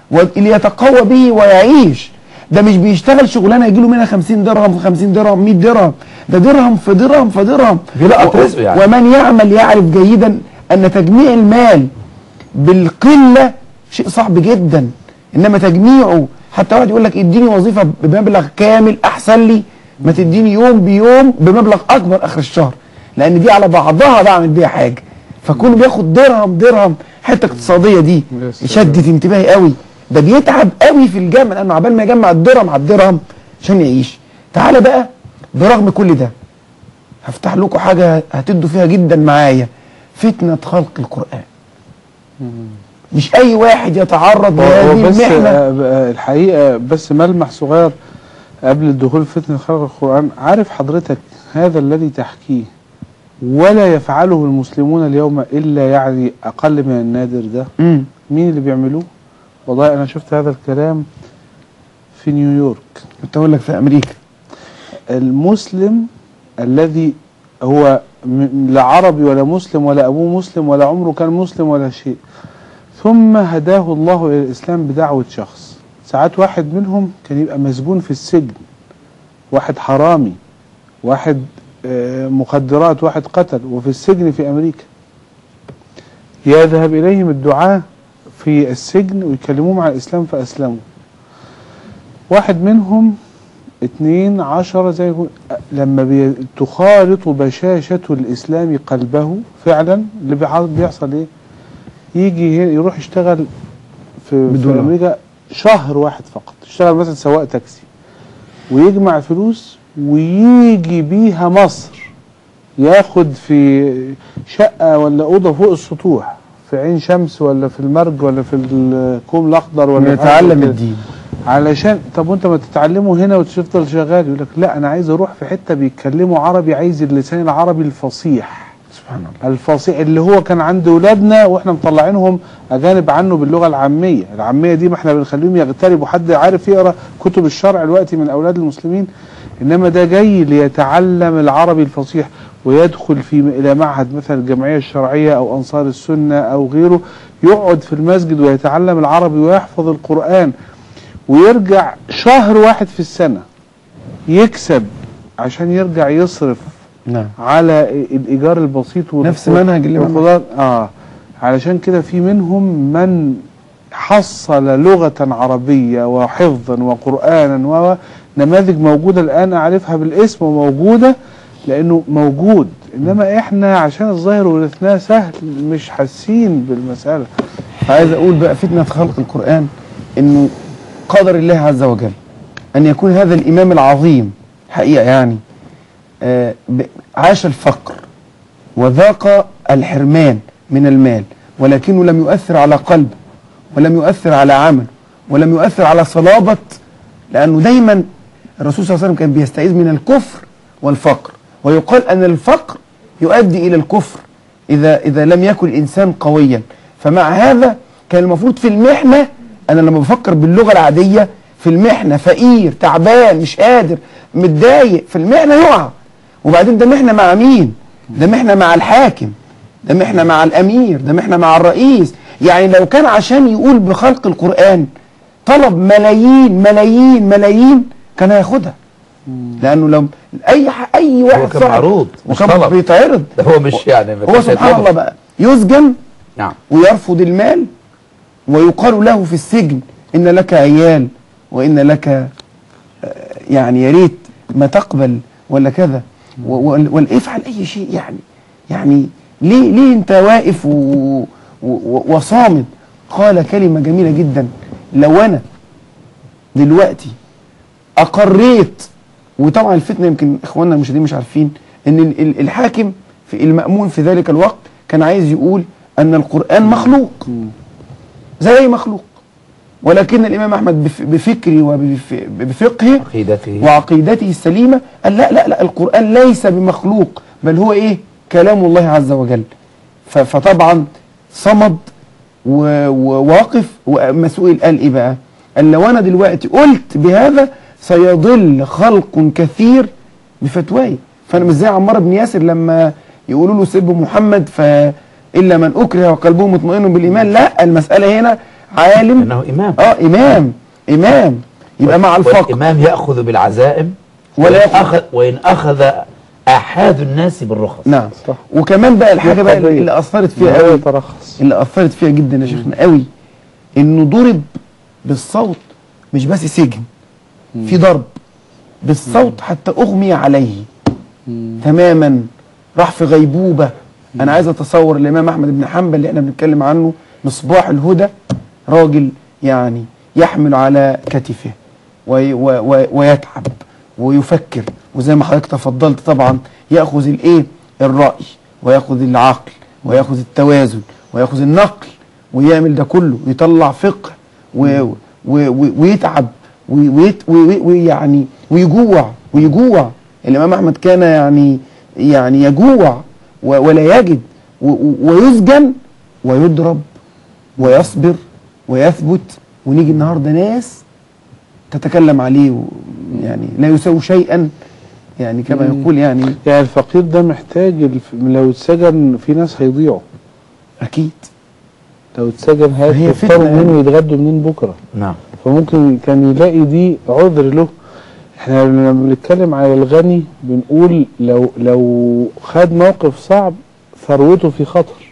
[SPEAKER 4] واللي يتقوى به ويعيش ده مش بيشتغل شغلانه يجي له منها 50 درهم في 50 درهم 100 درهم ده درهم في درهم في درهم
[SPEAKER 2] بيلقط
[SPEAKER 4] و-
[SPEAKER 2] رزقه يعني.
[SPEAKER 4] ومن يعمل يعرف جيدا ان تجميع المال بالقله شيء صعب جدا انما تجميعه حتى واحد يقول لك اديني وظيفه بمبلغ كامل احسن لي ما تديني يوم بيوم بمبلغ اكبر اخر الشهر لان دي على بعضها بعمل بيها حاجه فكونه بياخد درهم درهم حته اقتصاديه دي
[SPEAKER 3] يا سلام.
[SPEAKER 4] شدت انتباهي قوي ده بيتعب قوي في الجمع لانه عبال ما يجمع الدرهم على الدرهم عشان يعيش تعالى بقى برغم كل ده هفتح لكم حاجه هتدوا فيها جدا معايا فتنه خلق القران مش اي واحد يتعرض
[SPEAKER 3] هو
[SPEAKER 4] لهذه
[SPEAKER 3] هو بس
[SPEAKER 4] المحنه
[SPEAKER 3] آه، آه، الحقيقة بس ملمح صغير قبل الدخول في فتنة خلق القرآن عارف حضرتك هذا الذي تحكيه ولا يفعله المسلمون اليوم إلا يعني أقل من النادر ده
[SPEAKER 4] مم.
[SPEAKER 3] مين اللي بيعملوه والله أنا شفت هذا الكلام في نيويورك
[SPEAKER 4] كنت اقول لك في امريكا
[SPEAKER 3] المسلم الذي هو م- لا عربي ولا مسلم ولا أبوه مسلم ولا عمره كان مسلم ولا شيء ثم هداه الله إلى الإسلام بدعوة شخص ساعات واحد منهم كان يبقى مسجون في السجن واحد حرامي واحد آه، مخدرات واحد قتل وفي السجن في أمريكا يذهب إليهم الدعاة في السجن ويكلموهم عن الإسلام فأسلموا واحد منهم اتنين عشرة زي ما يكون لما بي- تخالط بشاشة الإسلام قلبه فعلا اللي بيح- بيحصل إيه يجي هنا يروح يشتغل في, في
[SPEAKER 4] بدولار.
[SPEAKER 3] أمريكا شهر واحد فقط يشتغل مثلا سواق تاكسي ويجمع فلوس ويجي بيها مصر ياخد في شقة ولا أوضة فوق السطوح في عين شمس ولا في المرج ولا في الكوم الأخضر ولا في حاجة
[SPEAKER 4] يتعلم
[SPEAKER 3] كده.
[SPEAKER 4] الدين
[SPEAKER 3] علشان طب وانت ما تتعلمه هنا وتفضل شغال يقول لك لا انا عايز اروح في حته بيتكلموا عربي عايز اللسان العربي الفصيح
[SPEAKER 4] سبحان الله
[SPEAKER 3] الفصيح اللي هو كان عند ولادنا واحنا مطلعينهم اجانب عنه باللغه العاميه العاميه دي ما احنا بنخليهم يغتربوا حد عارف يقرا كتب الشرع دلوقتي من اولاد المسلمين انما ده جاي ليتعلم العربي الفصيح ويدخل في الى معهد مثلا الجمعيه الشرعيه او انصار السنه او غيره يقعد في المسجد ويتعلم العربي ويحفظ القران ويرجع شهر واحد في السنه يكسب عشان يرجع يصرف
[SPEAKER 4] نعم
[SPEAKER 3] على الايجار البسيط وال-
[SPEAKER 4] نفس منهج اللي معنا.
[SPEAKER 3] والخضار اه علشان كده في منهم من حصل لغة عربية وحفظا وقرآنا ونماذج موجودة الآن أعرفها بالاسم وموجودة لأنه موجود إنما إحنا عشان الظاهر ورثناه سهل مش حاسين بالمسألة
[SPEAKER 4] عايز اقول بقى فتنه خلق القران انه قدر الله عز وجل ان يكون هذا الامام العظيم حقيقه يعني آه، ب- عاش الفقر وذاق الحرمان من المال ولكنه لم يؤثر على قلبه ولم يؤثر على عمله ولم يؤثر على صلابه لانه دايما الرسول صلى الله عليه وسلم كان بيستعيذ من الكفر والفقر ويقال ان الفقر يؤدي الى الكفر اذا اذا لم يكن الانسان قويا فمع هذا كان المفروض في المحنه انا لما بفكر باللغه العاديه في المحنه فقير تعبان مش قادر متضايق في المحنه يقع وبعدين ده محنه مع مين ده محنه مع الحاكم ده محنه مع الامير ده محنه مع الرئيس يعني لو كان عشان يقول بخلق القران طلب ملايين ملايين ملايين كان هياخدها لانه لو اي ح- اي واحد
[SPEAKER 2] كان
[SPEAKER 4] صعب
[SPEAKER 2] معروض، مش
[SPEAKER 4] وكان
[SPEAKER 2] طلب.
[SPEAKER 4] بيتعرض
[SPEAKER 2] ده هو مش يعني ما
[SPEAKER 4] هو
[SPEAKER 2] كانش
[SPEAKER 4] سبحان
[SPEAKER 2] هيطلبه.
[SPEAKER 4] الله بقى يسجن
[SPEAKER 2] نعم
[SPEAKER 4] ويرفض المال ويقال له في السجن ان لك عيال وان لك آه، يعني يا ريت ما تقبل ولا كذا و- و- ولا افعل اي شيء يعني يعني ليه ليه انت واقف و- و- وصامد قال كلمه جميله جدا لو انا دلوقتي اقريت وطبعا الفتنه يمكن اخواننا المشاهدين مش عارفين ان ال- ال- الحاكم في المامون في ذلك الوقت كان عايز يقول ان القران مخلوق زي اي مخلوق ولكن الامام احمد بف- بفكره وبفقهه
[SPEAKER 2] عقيدته
[SPEAKER 4] وعقيدته السليمه قال لا لا لا القران ليس بمخلوق بل هو ايه كلام الله عز وجل ف- فطبعا صمد و- وواقف ومسؤول قال ايه بقى قال لو انا دلوقتي قلت بهذا سيضل خلق كثير بفتواي فانا مش زي عمار بن ياسر لما يقولوا له سب محمد فالا من اكره وقلبه مطمئن بالايمان لا المساله هنا عالم
[SPEAKER 2] انه امام
[SPEAKER 4] اه امام امام يبقى مع الفقر
[SPEAKER 2] والامام ياخذ بالعزائم
[SPEAKER 4] ولا
[SPEAKER 2] وإن
[SPEAKER 4] يأخذ-
[SPEAKER 2] اخذ وان اخذ احاد الناس بالرخص
[SPEAKER 4] نعم
[SPEAKER 3] صح.
[SPEAKER 4] وكمان بقى الحاجه بقى
[SPEAKER 3] قضية.
[SPEAKER 4] اللي اثرت فيها
[SPEAKER 3] لا
[SPEAKER 4] قوي
[SPEAKER 3] يترخص
[SPEAKER 4] اللي اثرت فيها جدا يا شيخنا قوي انه ضرب بالصوت مش بس سجن في ضرب بالصوت حتى اغمي عليه تماما راح في غيبوبه انا عايز اتصور الامام احمد بن حنبل اللي احنا بنتكلم عنه مصباح الهدى راجل يعني يحمل على كتفه وي و و ويتعب ويفكر وزي ما حضرتك تفضلت طبعا ياخذ الايه الراي وياخذ العقل وياخذ التوازن وياخذ النقل ويعمل ده كله ويطلع فقه و و و ويتعب وي- ويت- وي- ويعني ويجوع ويجوع الامام احمد كان يعني يعني يجوع و- ولا يجد و- و- ويسجن ويضرب ويصبر ويثبت ونيجي النهارده ناس تتكلم عليه و- يعني لا يساوي شيئا يعني كما يقول يعني
[SPEAKER 3] يعني الفقير ده محتاج الف... لو اتسجن في ناس هيضيعوا
[SPEAKER 4] اكيد
[SPEAKER 3] لو اتسجن
[SPEAKER 4] هي
[SPEAKER 3] هيفطروا
[SPEAKER 4] فتنة
[SPEAKER 3] منين
[SPEAKER 4] يعني.
[SPEAKER 3] ويتغدوا منين بكره
[SPEAKER 2] نعم
[SPEAKER 3] فممكن كان يلاقي دي عذر له احنا لما بنتكلم على الغني بنقول لو لو خد موقف صعب ثروته في خطر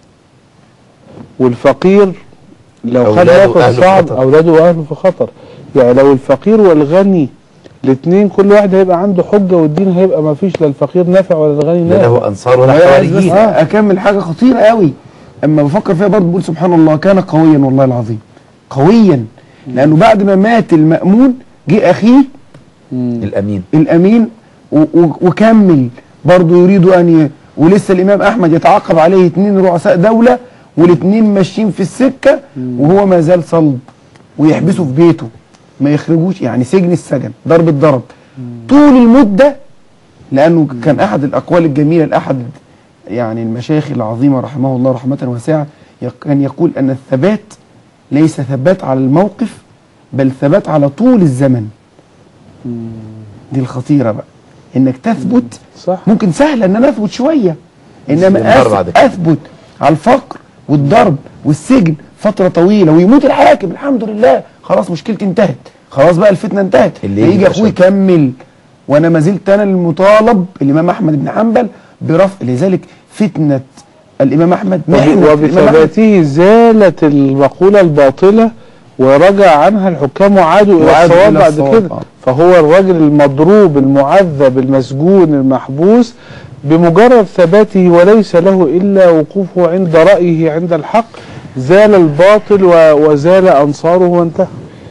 [SPEAKER 3] والفقير لو خد
[SPEAKER 2] أولاده
[SPEAKER 3] موقف
[SPEAKER 2] وأهله في
[SPEAKER 3] صعب
[SPEAKER 2] خطر.
[SPEAKER 3] اولاده واهله في خطر يعني لو الفقير والغني الاثنين كل واحد هيبقى عنده حجه والدين هيبقى ما فيش لا الفقير نافع ولا الغني
[SPEAKER 2] لا
[SPEAKER 3] نافع
[SPEAKER 2] له انصار ولا
[SPEAKER 4] وعايز بس
[SPEAKER 2] حواريين
[SPEAKER 4] اكمل حاجه خطيره قوي اما بفكر فيها برضه بقول سبحان الله كان قويا والله العظيم قويا لانه بعد ما مات المامون جه اخيه
[SPEAKER 2] الامين
[SPEAKER 4] الامين و- و- وكمل برضه يريد ان ي... ولسه الامام احمد يتعاقب عليه اتنين رؤساء دوله والاثنين ماشيين في السكه وهو ما زال صلب ويحبسه في بيته ما يخرجوش يعني سجن السجن ضرب الضرب طول المده لانه كان احد الاقوال الجميله لاحد يعني المشايخ العظيمه رحمه الله رحمه واسعه يق- كان يقول ان الثبات ليس ثبات على الموقف بل ثبات على طول الزمن دي الخطيره بقى انك تثبت
[SPEAKER 3] صح
[SPEAKER 4] ممكن سهل ان انا اثبت شويه انما
[SPEAKER 2] ينضر بعد
[SPEAKER 4] أث-
[SPEAKER 2] كده.
[SPEAKER 4] اثبت على الفقر والضرب والسجن فتره طويله ويموت الحاكم الحمد لله خلاص مشكلتي انتهت خلاص بقى الفتنه انتهت
[SPEAKER 2] اللي يجي
[SPEAKER 4] هيجي اخوي
[SPEAKER 2] أشد.
[SPEAKER 4] يكمل وانا ما زلت انا المطالب الامام احمد بن حنبل برفع لذلك فتنه الامام احمد محنة الإمام أحمد.
[SPEAKER 3] وبثباته زالت المقولة الباطلة ورجع عنها الحكام وعادوا إلى
[SPEAKER 4] وعادوا
[SPEAKER 3] الصواب
[SPEAKER 4] إلى
[SPEAKER 3] بعد
[SPEAKER 4] الصواب،
[SPEAKER 3] كده
[SPEAKER 4] آه.
[SPEAKER 3] فهو الراجل المضروب المعذب المسجون المحبوس بمجرد ثباته وليس له إلا وقوفه عند رأيه عند الحق زال الباطل و- وزال أنصاره وانتهى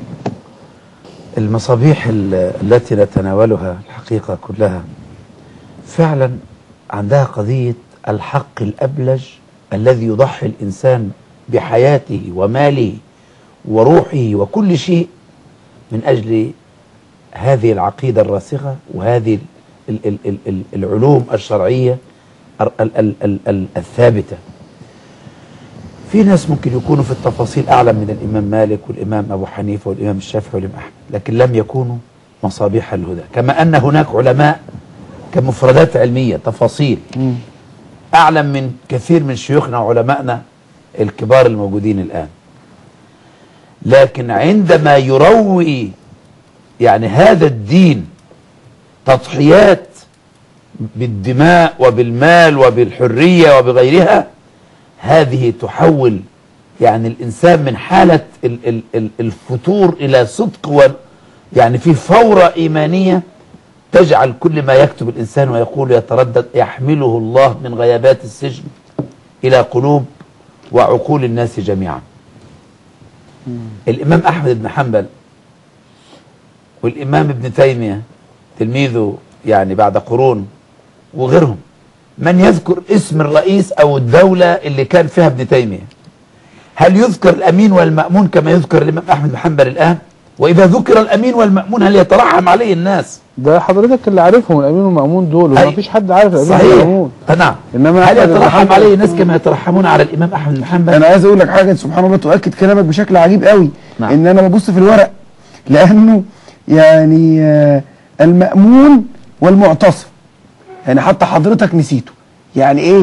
[SPEAKER 2] المصابيح ال- التي نتناولها الحقيقة كلها فعلا عندها قضية الحق الأبلج الذي يضحي الإنسان بحياته وماله وروحه وكل شيء من أجل هذه العقيدة الراسخة وهذه ال- ال- ال- ال- العلوم الشرعية ال- ال- ال- ال- ال- الثابتة في ناس ممكن يكونوا في التفاصيل أعلم من الإمام مالك والإمام أبو حنيفة والإمام الشافعي والإمام أحمد لكن لم يكونوا مصابيح الهدى كما أن هناك علماء كمفردات علمية تفاصيل أعلم من كثير من شيوخنا وعلمائنا الكبار الموجودين الآن لكن عندما يروي يعني هذا الدين تضحيات بالدماء وبالمال وبالحرية وبغيرها هذه تحول يعني الإنسان من حالة ال- ال- ال- الفتور إلى صدق و يعني في فورة إيمانية تجعل كل ما يكتب الإنسان ويقول يتردد يحمله الله من غيابات السجن إلى قلوب وعقول الناس جميعا الإمام أحمد بن حنبل والإمام ابن تيمية تلميذه يعني بعد قرون وغيرهم من يذكر اسم الرئيس أو الدولة اللي كان فيها ابن تيمية هل يذكر الأمين والمأمون كما يذكر الإمام أحمد بن حنبل الآن وإذا ذكر الأمين والمأمون هل يترحم عليه الناس
[SPEAKER 3] ده حضرتك اللي عارفهم الأمين والمأمون دول وما
[SPEAKER 2] أي.
[SPEAKER 3] فيش حد عارف الأمين
[SPEAKER 2] صحيح
[SPEAKER 3] والمأمون
[SPEAKER 2] نعم
[SPEAKER 3] إنما
[SPEAKER 2] هل
[SPEAKER 3] أحمد بن
[SPEAKER 2] يترحم
[SPEAKER 3] حنبل-
[SPEAKER 2] عليه الناس كما يترحمون على الإمام أحمد بن حنبل
[SPEAKER 4] انا عايز اقول لك حاجه سبحان الله تؤكد كلامك بشكل عجيب قوي
[SPEAKER 2] نعم.
[SPEAKER 4] ان انا ببص في الورق لانه يعني آه، المأمون والمعتصم يعني حتى حضرتك نسيته يعني ايه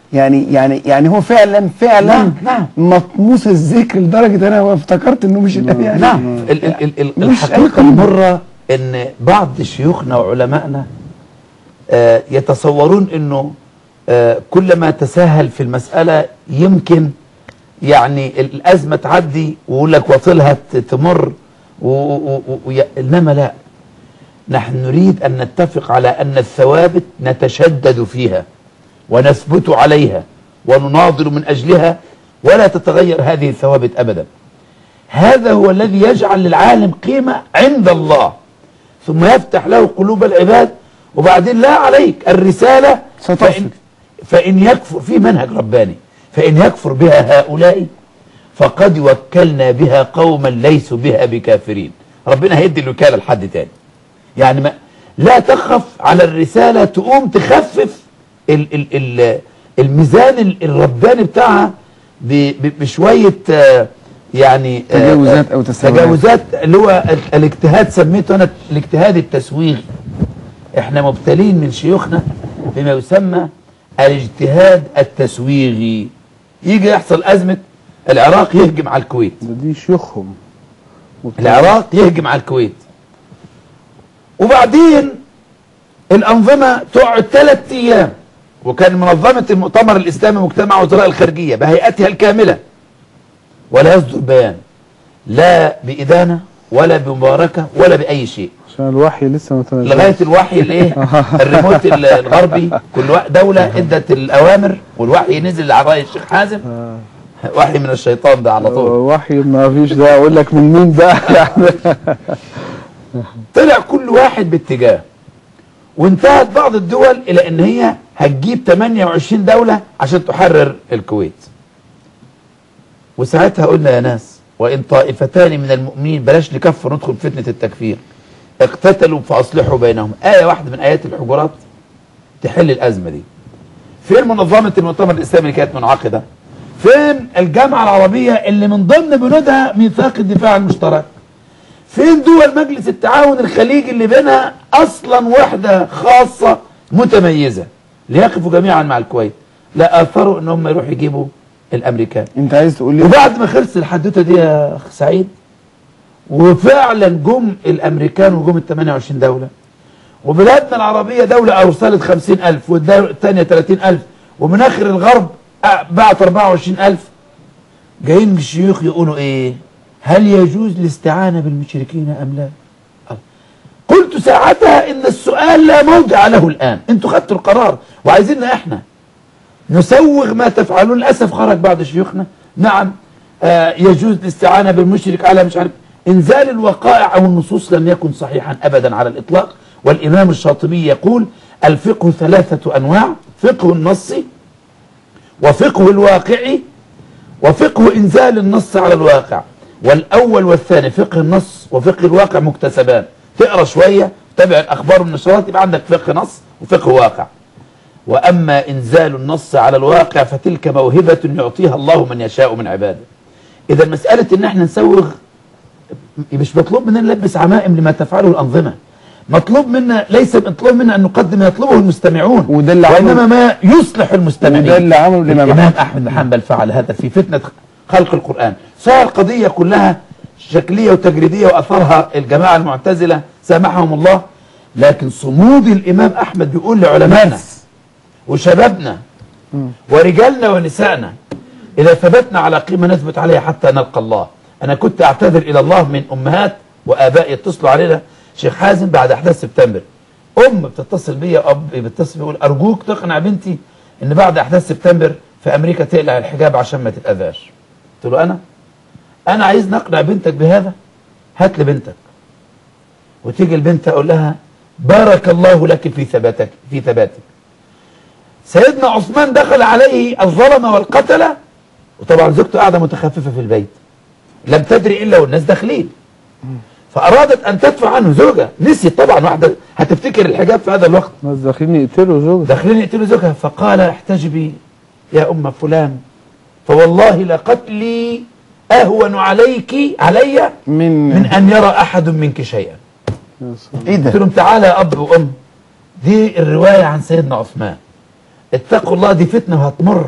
[SPEAKER 4] يعني يعني يعني هو فعلا فعلا
[SPEAKER 2] نعم، نعم.
[SPEAKER 4] مطموس الذكر لدرجه انا افتكرت انه مش يعني
[SPEAKER 2] نعم ال- ال- ال- ال-
[SPEAKER 4] مش أي
[SPEAKER 2] الحقيقة
[SPEAKER 4] قيمة.
[SPEAKER 2] المرة ان بعض شيوخنا وعلمائنا آه، يتصورون انه آه، كلما تساهل في المسألة يمكن يعني الأزمة تعدي ويقول لك وصلها ت- تمر و- و- و- وي- إنما لا نحن نريد أن نتفق على أن الثوابت نتشدد فيها ونثبت عليها ونناضل من أجلها ولا تتغير هذه الثوابت أبدا هذا هو الذي يجعل للعالم قيمة عند الله ثم يفتح له قلوب العباد وبعدين لا عليك الرسالة
[SPEAKER 4] ستصل.
[SPEAKER 2] فإن, فإن يكفر في منهج رباني فإن يكفر بها هؤلاء فقد وكلنا بها قوما ليسوا بها بكافرين ربنا هيدي الوكالة لحد تاني يعني ما لا تخف على الرسالة تقوم تخفف ال ال ال الميزان ال- الرباني بتاعها ب- ب- بشوية آه، يعني آه،
[SPEAKER 4] تجاوزات أو تساهلات.
[SPEAKER 2] تجاوزات اللي هو ال- الاجتهاد سميته أنا الاجتهاد التسويغي احنا مبتلين من شيوخنا بما يسمى الاجتهاد التسويغي يجي يحصل أزمة العراق يهجم على الكويت
[SPEAKER 3] ده دي شيوخهم
[SPEAKER 2] العراق يهجم على الكويت وبعدين الأنظمة تقعد ثلاث أيام وكان منظمة المؤتمر الإسلامي مجتمع وزراء الخارجية بهيئتها الكاملة ولا يصدر بيان لا بإدانة ولا بمباركة ولا بأي شيء
[SPEAKER 3] عشان الوحي لسه ما تنزلش
[SPEAKER 2] لغاية الوحي الايه الريموت ال- الغربي كل وا- دولة ادت الأوامر والوحي نزل على رأي الشيخ حازم وحي من الشيطان ده على طول
[SPEAKER 3] وحي ما فيش ده اقول لك من مين بقى يعني
[SPEAKER 2] طلع كل واحد باتجاه وانتهت بعض الدول الى ان هي هتجيب 28 دولة عشان تحرر الكويت وساعتها قلنا يا ناس وان طائفتان من المؤمنين بلاش نكفر ندخل في فتنة التكفير اقتتلوا فاصلحوا بينهم آية واحدة من آيات الحجرات تحل الأزمة دي فين منظمة المؤتمر الإسلامي اللي كانت منعقدة فين الجامعة العربية اللي من ضمن بنودها ميثاق الدفاع المشترك فين دول مجلس التعاون الخليجي اللي بينها اصلا وحده خاصه متميزه ليقفوا جميعا مع الكويت لا اثروا ان هم يروحوا يجيبوا الامريكان
[SPEAKER 4] انت عايز تقول لي
[SPEAKER 2] وبعد ما خلص الحدوته دي يا اخ سعيد وفعلا جم الامريكان وجم ال 28 دوله وبلادنا العربيه دوله ارسلت 50000 والثانيه 30000 ومن اخر الغرب أ- بعت 24000 جايين الشيوخ يقولوا ايه هل يجوز الاستعانه بالمشركين ام لا قلت ساعتها ان السؤال لا موضع له الان انتوا خدتوا القرار وعايزيننا احنا نسوغ ما تفعلون للاسف خرج بعض شيوخنا نعم آه يجوز الاستعانه بالمشرك على مش عارف انزال الوقائع او النصوص لم يكن صحيحا ابدا على الاطلاق والامام الشاطبي يقول الفقه ثلاثه انواع فقه النص وفقه الواقع وفقه انزال النص على الواقع والاول والثاني فقه النص وفقه الواقع مكتسبان تقرا شويه تتابع الاخبار والنشرات يبقى عندك فقه نص وفقه واقع واما انزال النص على الواقع فتلك موهبه يعطيها الله من يشاء من عباده اذا مساله ان احنا نسوغ مش مطلوب مننا نلبس عمائم لما تفعله الانظمه مطلوب منا ليس مطلوب منا ان نقدم ما يطلبه المستمعون
[SPEAKER 4] وده اللي عمله-
[SPEAKER 2] وانما ما يصلح المستمعين
[SPEAKER 4] وده اللي عمله الإمام
[SPEAKER 2] الامام احمد بن حنبل فعل هذا في فتنه خلق القران صار القضيه كلها شكليه وتجريديه واثرها الجماعه المعتزله سامحهم الله لكن صمود الامام احمد بيقول لعلمائنا وشبابنا ورجالنا ونسائنا إذا ثبتنا على قيمة نثبت عليها حتى نلقى الله أنا كنت أعتذر إلى الله من أمهات وآباء يتصلوا علينا شيخ حازم بعد أحداث سبتمبر أم بتتصل بيا أب بيتصل بيقول أرجوك تقنع بنتي إن بعد أحداث سبتمبر في أمريكا تقلع الحجاب عشان ما تتأذاش قلت له أنا أنا عايز نقنع بنتك بهذا هات لي بنتك وتيجي البنت أقول لها بارك الله لك في ثباتك في ثباتك سيدنا عثمان دخل عليه الظلمة والقتلة وطبعا زوجته قاعدة متخففة في البيت لم تدري إلا والناس داخلين فأرادت أن تدفع عنه زوجة نسيت طبعا واحدة هتفتكر الحجاب في هذا الوقت
[SPEAKER 3] ناس داخلين يقتلوا زوجها
[SPEAKER 2] داخلين يقتلوا زوجها فقال احتجبي يا أم فلان فوالله لقتلي أهون عليك علي
[SPEAKER 4] من,
[SPEAKER 2] من أن يرى أحد منك شيئا
[SPEAKER 3] يا سلام.
[SPEAKER 4] ايه
[SPEAKER 2] قلت
[SPEAKER 4] ده
[SPEAKER 2] لهم تعالى يا اب وام دي الروايه عن سيدنا عثمان اتقوا الله دي فتنة وهتمر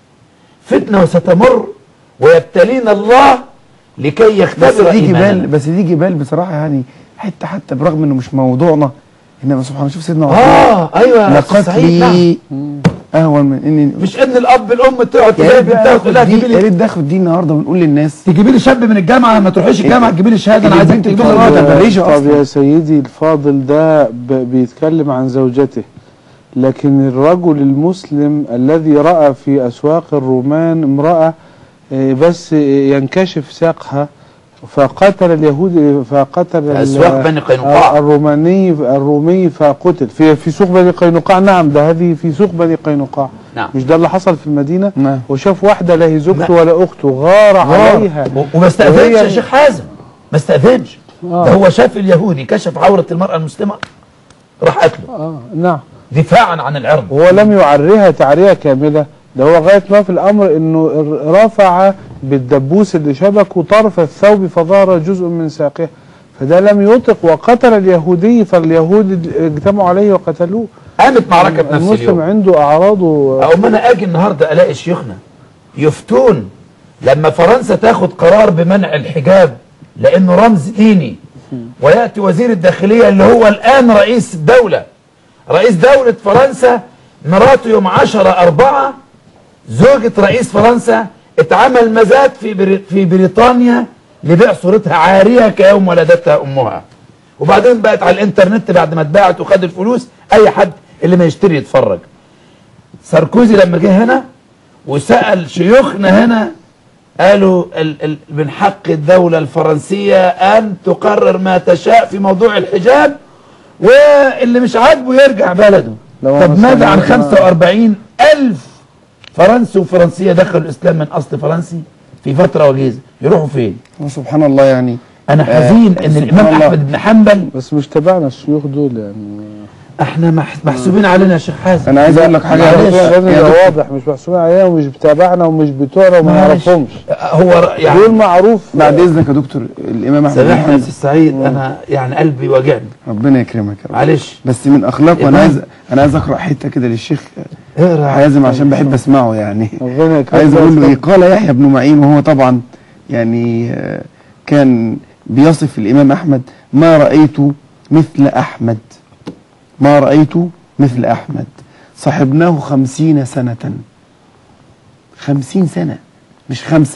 [SPEAKER 2] فتنة وستمر ويبتلينا الله لكي
[SPEAKER 4] بس
[SPEAKER 2] يختبر
[SPEAKER 4] دي جبال
[SPEAKER 2] إيماننا
[SPEAKER 4] بس دي جبال بصراحه يعني حته حتى برغم انه مش موضوعنا انما سبحان الله شوف سيدنا عمر
[SPEAKER 2] اه ايوه صحيح نعم.
[SPEAKER 4] لقتلي اهون من اني
[SPEAKER 2] مش ان الاب الام تقعد
[SPEAKER 4] يا
[SPEAKER 2] تلاقي
[SPEAKER 4] ريت
[SPEAKER 2] بنتها
[SPEAKER 4] بقى
[SPEAKER 2] تقول لها
[SPEAKER 4] ناخد دي
[SPEAKER 2] جيبي
[SPEAKER 4] يا
[SPEAKER 2] لي
[SPEAKER 4] ريت ناخد دي النهارده ونقول للناس
[SPEAKER 2] تجيبي لي شاب من الجامعه ما تروحيش الجامعه تجيبي لي شهاده انا عايزك تجيبي لي
[SPEAKER 4] البنت
[SPEAKER 2] راجل
[SPEAKER 4] بتقعد- ماليش
[SPEAKER 3] طب
[SPEAKER 4] أصلاً.
[SPEAKER 3] يا سيدي الفاضل ده ب- بيتكلم عن زوجته لكن الرجل المسلم الذي رأى في أسواق الرومان امرأة آه، بس ينكشف ساقها فقتل اليهود فقتل
[SPEAKER 2] في
[SPEAKER 3] ال-
[SPEAKER 2] أسواق بني قينقاع.
[SPEAKER 3] آه، الروماني الرومي فقتل في في سوق بني قينقاع نعم ده هذه في سوق بني قينقاع
[SPEAKER 2] نعم.
[SPEAKER 3] مش ده اللي حصل في المدينة
[SPEAKER 4] نعم.
[SPEAKER 3] وشاف واحدة لا هي زوجته
[SPEAKER 2] نعم.
[SPEAKER 3] ولا أخته غار عليها
[SPEAKER 2] و- وما استأذنش
[SPEAKER 3] وهي-
[SPEAKER 2] يا شيخ حازم ما استأذنش
[SPEAKER 3] آه.
[SPEAKER 2] ده هو شاف اليهودي كشف عورة المرأة المسلمة راح قتله
[SPEAKER 3] آه نعم
[SPEAKER 2] دفاعا عن العرض
[SPEAKER 3] هو لم يعريها تعرية كاملة ده هو غاية ما في الأمر إنه ر- رفع بالدبوس اللي شبكه طرف الثوب فظهر جزء من ساقه فده لم يطق وقتل اليهودي فاليهود اجتمعوا عليه وقتلوه
[SPEAKER 2] قامت معركة بنفس
[SPEAKER 3] المسلم
[SPEAKER 2] اليوم
[SPEAKER 3] عنده أعراضه
[SPEAKER 2] أقوم أنا أجي النهاردة ألاقي شيوخنا يفتون لما فرنسا تاخد قرار بمنع الحجاب لأنه رمز ديني ويأتي وزير الداخلية اللي هو الآن رئيس الدولة رئيس دولة فرنسا مراته يوم 10 أربعة زوجة رئيس فرنسا اتعمل مزاد في بري في بريطانيا لبيع صورتها عارية كيوم ولدتها أمها وبعدين بقت على الانترنت بعد ما اتباعت وخد الفلوس أي حد اللي ما يشتري يتفرج ساركوزي لما جه هنا وسأل شيوخنا هنا قالوا ال ال من حق الدولة الفرنسية أن تقرر ما تشاء في موضوع الحجاب واللي مش عاجبه يرجع بلده
[SPEAKER 3] لو
[SPEAKER 2] طب
[SPEAKER 3] أنا
[SPEAKER 2] ماذا عن
[SPEAKER 3] سمعت-
[SPEAKER 2] 45 ألف فرنسي وفرنسية دخلوا الإسلام من أصل فرنسي في فترة وجيزة يروحوا فين
[SPEAKER 4] سبحان الله يعني
[SPEAKER 2] أنا حزين
[SPEAKER 4] آه،
[SPEAKER 2] إن
[SPEAKER 4] سبحان
[SPEAKER 2] الإمام
[SPEAKER 4] الله.
[SPEAKER 2] أحمد بن حنبل
[SPEAKER 3] بس مش تبعنا الشيوخ دول يعني
[SPEAKER 2] احنا مح- محسوبين علينا يا شيخ حازم
[SPEAKER 4] انا عايز اقول لك حاجه
[SPEAKER 2] معلش.
[SPEAKER 4] يا دكتور-
[SPEAKER 3] لازم
[SPEAKER 4] يا
[SPEAKER 3] يبقى
[SPEAKER 4] دكتور.
[SPEAKER 3] واضح مش محسوبين علينا ومش بتابعنا ومش بتوعنا وما
[SPEAKER 2] معلش.
[SPEAKER 3] نعرفهمش
[SPEAKER 2] هو ر- يعني
[SPEAKER 3] دول معروف
[SPEAKER 4] بعد اذنك يا دكتور الامام احمد بن
[SPEAKER 2] سامحني يا
[SPEAKER 4] حنبل
[SPEAKER 2] سي سعيد انا يعني قلبي واجعني
[SPEAKER 4] ربنا يكرمك يا رب
[SPEAKER 2] معلش
[SPEAKER 4] بس من اخلاق وانا
[SPEAKER 2] إمام.
[SPEAKER 4] عايز انا عايز اقرا حته كده للشيخ
[SPEAKER 2] اقرا
[SPEAKER 4] حازم عشان بحب اسمعه يعني
[SPEAKER 3] ربنا يكرمك
[SPEAKER 4] عايز اقول له
[SPEAKER 3] يا
[SPEAKER 4] إيه؟ قال يحيى بن معين وهو طبعا يعني آه، كان بيصف الامام احمد ما رايت مثل احمد ما رايت مثل احمد صحبناه خمسين سنه خمسين سنه مش خمسه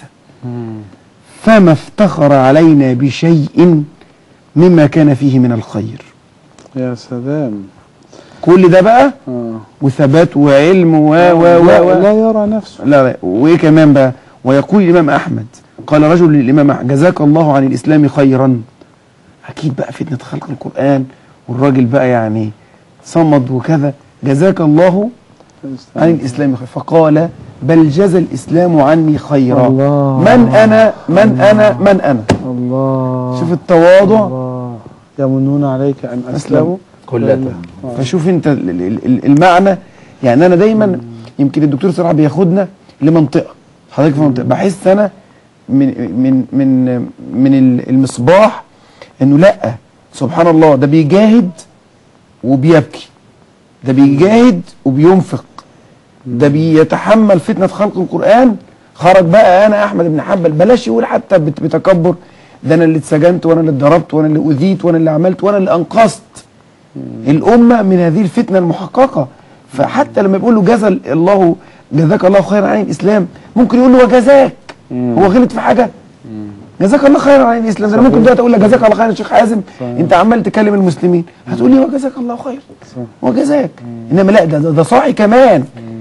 [SPEAKER 4] فما افتخر علينا بشيء مما كان فيه من الخير
[SPEAKER 3] يا سلام
[SPEAKER 4] كل ده بقى
[SPEAKER 3] آه.
[SPEAKER 4] وثبات وعلم و و و,
[SPEAKER 3] لا,
[SPEAKER 4] و
[SPEAKER 3] لا يرى نفسه
[SPEAKER 4] لا لا وايه كمان بقى ويقول الامام احمد قال رجل للامام احمد جزاك الله عن الاسلام خيرا اكيد بقى فتنه خلق القران والراجل بقى يعني صمد وكذا جزاك الله عن الاسلام خيرا فقال بل جزى الاسلام عني خيرا
[SPEAKER 3] الله.
[SPEAKER 4] من انا من انا من انا
[SPEAKER 3] الله
[SPEAKER 4] شوف التواضع
[SPEAKER 3] الله يمنون عليك ان اسلموا
[SPEAKER 2] كلها
[SPEAKER 4] فشوف انت ال- ال- ال- المعنى يعني انا دايما يمكن الدكتور صراحه بياخدنا لمنطقه حضرتك في منطقه بحس انا من من من من ال- المصباح انه لا سبحان الله ده بيجاهد وبيبكي ده بيجاهد وبينفق ده بيتحمل فتنه خلق القران خرج بقى انا احمد بن حنبل بلاش يقول حتى بت- بتكبر ده انا اللي اتسجنت وانا اللي اتضربت وانا اللي اذيت وانا اللي عملت وانا اللي انقذت الأمة من هذه الفتنة المحققة فحتى لما بيقول له جزى الله جزاك الله خيرا عن الإسلام ممكن يقول له وجزاك هو غلط في حاجة جزاك الله خيرا عن الإسلام ده أنا ممكن دلوقتي أقول لك جزاك الله خيرا يا شيخ حازم أنت عمال تكلم المسلمين هتقول لي وجزاك الله خير وجزاك إنما لا ده ده, ده صاحي كمان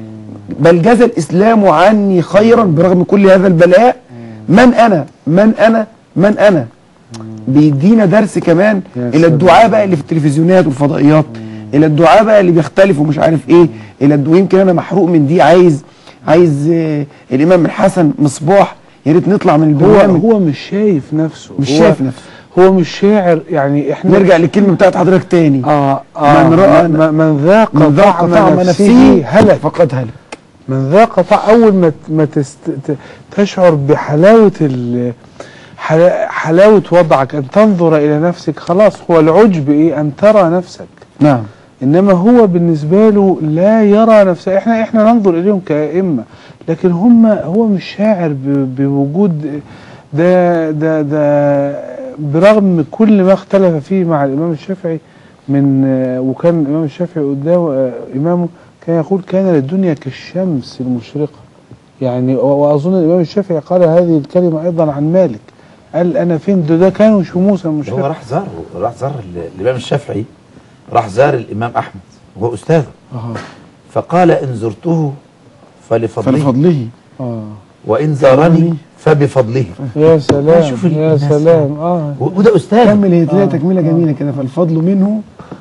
[SPEAKER 4] بل جزى الإسلام عني خيرا برغم كل هذا البلاء من أنا من أنا من أنا بيدينا درس كمان
[SPEAKER 3] يا
[SPEAKER 4] الى الدعاء بقى اللي في التلفزيونات والفضائيات الى الدعاء بقى اللي بيختلفوا مش عارف ايه الى الد- ويمكن انا محروق من دي عايز عايز آه الامام الحسن مصباح يا ريت نطلع من
[SPEAKER 3] هو
[SPEAKER 4] البرنامج
[SPEAKER 3] هو مش شايف نفسه
[SPEAKER 4] مش
[SPEAKER 3] هو
[SPEAKER 4] شايف نفسه
[SPEAKER 3] هو مش شاعر يعني احنا
[SPEAKER 4] نرجع للكلمه بتاعت حضرتك تاني
[SPEAKER 3] آه آه
[SPEAKER 4] من رأى-
[SPEAKER 3] من, من ذاق
[SPEAKER 4] من ذاق
[SPEAKER 3] طعم,
[SPEAKER 4] طعم
[SPEAKER 3] نفسه
[SPEAKER 4] نفسه
[SPEAKER 3] هلك
[SPEAKER 4] فقد هلك
[SPEAKER 3] من ذاق طعم اول ما ت- ما تست ت- تشعر بحلاوه ال حلا- حلاوه وضعك ان تنظر الى نفسك خلاص هو العجب ايه ان ترى نفسك
[SPEAKER 4] نعم
[SPEAKER 3] انما هو بالنسبه له لا يرى نفسه احنا احنا ننظر اليهم كائمه لكن هم هو مش شاعر ب- بوجود ده ده ده برغم كل ما اختلف فيه مع الامام الشافعي من آه، وكان الامام الشافعي قدامه آه، امامه كان يقول كان للدنيا كالشمس المشرقه يعني و- واظن الامام الشافعي قال هذه الكلمه ايضا عن مالك قال انا فين ده, ده كانوا شموسا
[SPEAKER 2] هو
[SPEAKER 3] مشرقه
[SPEAKER 2] راح زاره راح زار ال- الامام الشافعي راح زار الامام احمد وهو استاذه
[SPEAKER 3] اه
[SPEAKER 2] فقال ان زرته فلفضله
[SPEAKER 4] فلفضله
[SPEAKER 3] اه
[SPEAKER 2] وان زارني فبفضله
[SPEAKER 3] يا سلام
[SPEAKER 2] شوف
[SPEAKER 3] يا
[SPEAKER 2] الناس
[SPEAKER 3] سلام اه
[SPEAKER 2] و- وده استاذ
[SPEAKER 4] كمل هي تلاقي تكمله جميله كده فالفضل منه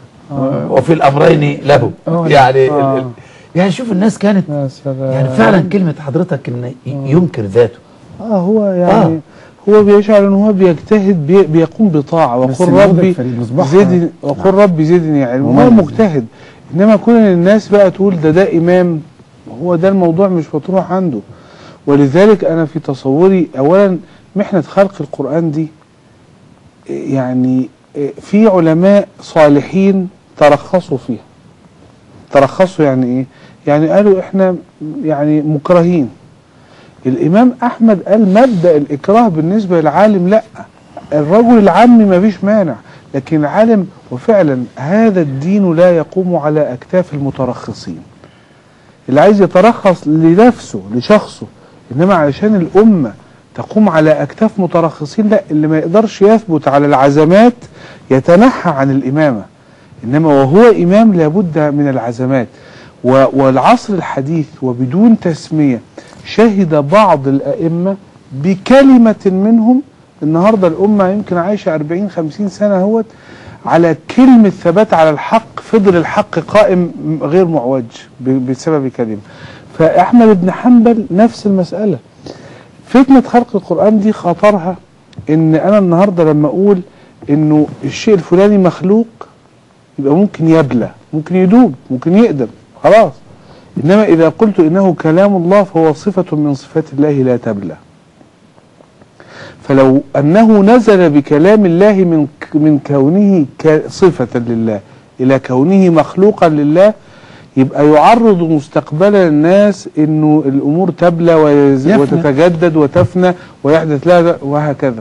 [SPEAKER 2] وفي الامرين له
[SPEAKER 4] آه.
[SPEAKER 2] يعني
[SPEAKER 3] آه.
[SPEAKER 2] ال- ال- يعني شوف الناس كانت
[SPEAKER 3] يا سلام
[SPEAKER 2] يعني فعلا كلمه حضرتك ان ي- ينكر ذاته
[SPEAKER 3] اه هو يعني هو بيشعر ان هو بيجتهد بي بيقوم بطاعه
[SPEAKER 4] بس
[SPEAKER 3] وقل
[SPEAKER 4] النموذج
[SPEAKER 3] ربي
[SPEAKER 4] في المصباح
[SPEAKER 3] زدني وقل ربي زدني علما هو
[SPEAKER 4] مميز.
[SPEAKER 3] مجتهد انما كون ان الناس بقى تقول ده ده امام هو ده الموضوع مش مطروح عنده ولذلك انا في تصوري اولا محنه خلق القران دي إيه يعني إيه في علماء صالحين ترخصوا فيها ترخصوا يعني ايه يعني قالوا احنا يعني مكرهين الامام احمد قال مبدا الاكراه بالنسبه للعالم لا الرجل العامي ما فيش مانع لكن العالم وفعلا هذا الدين لا يقوم على اكتاف المترخصين اللي عايز يترخص لنفسه لشخصه انما علشان الامه تقوم على اكتاف مترخصين لا اللي ما يقدرش يثبت على العزمات يتنحى عن الامامه انما وهو امام لابد من العزمات و- والعصر الحديث وبدون تسميه شهد بعض الائمه بكلمه منهم النهارده الامه يمكن عايشه 40 50 سنه اهوت على كلمه ثبات على الحق فضل الحق قائم غير معوج ب- بسبب كلمه فاحمد بن حنبل نفس المساله فتنه خلق القران دي خطرها ان انا النهارده لما اقول انه الشيء الفلاني مخلوق يبقى ممكن يبلى ممكن يدوب ممكن يقدم خلاص انما اذا قلت انه كلام الله فهو صفه من صفات الله لا تبلى فلو انه نزل بكلام الله من ك- من كونه ك- صفه لله الى كونه مخلوقا لله يبقى يعرض مستقبلا الناس انه الامور تبلى ويز-
[SPEAKER 4] يفنى.
[SPEAKER 3] وتتجدد وتفنى ويحدث لها وهكذا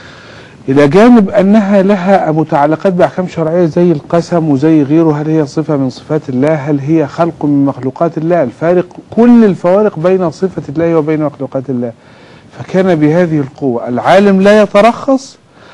[SPEAKER 3] إلى جانب أنها لها متعلقات بأحكام شرعية زي القسم وزي غيره هل هي صفة من صفات الله هل هي خلق من مخلوقات الله الفارق كل الفوارق بين صفة الله وبين مخلوقات الله فكان بهذه القوة العالم لا يترخص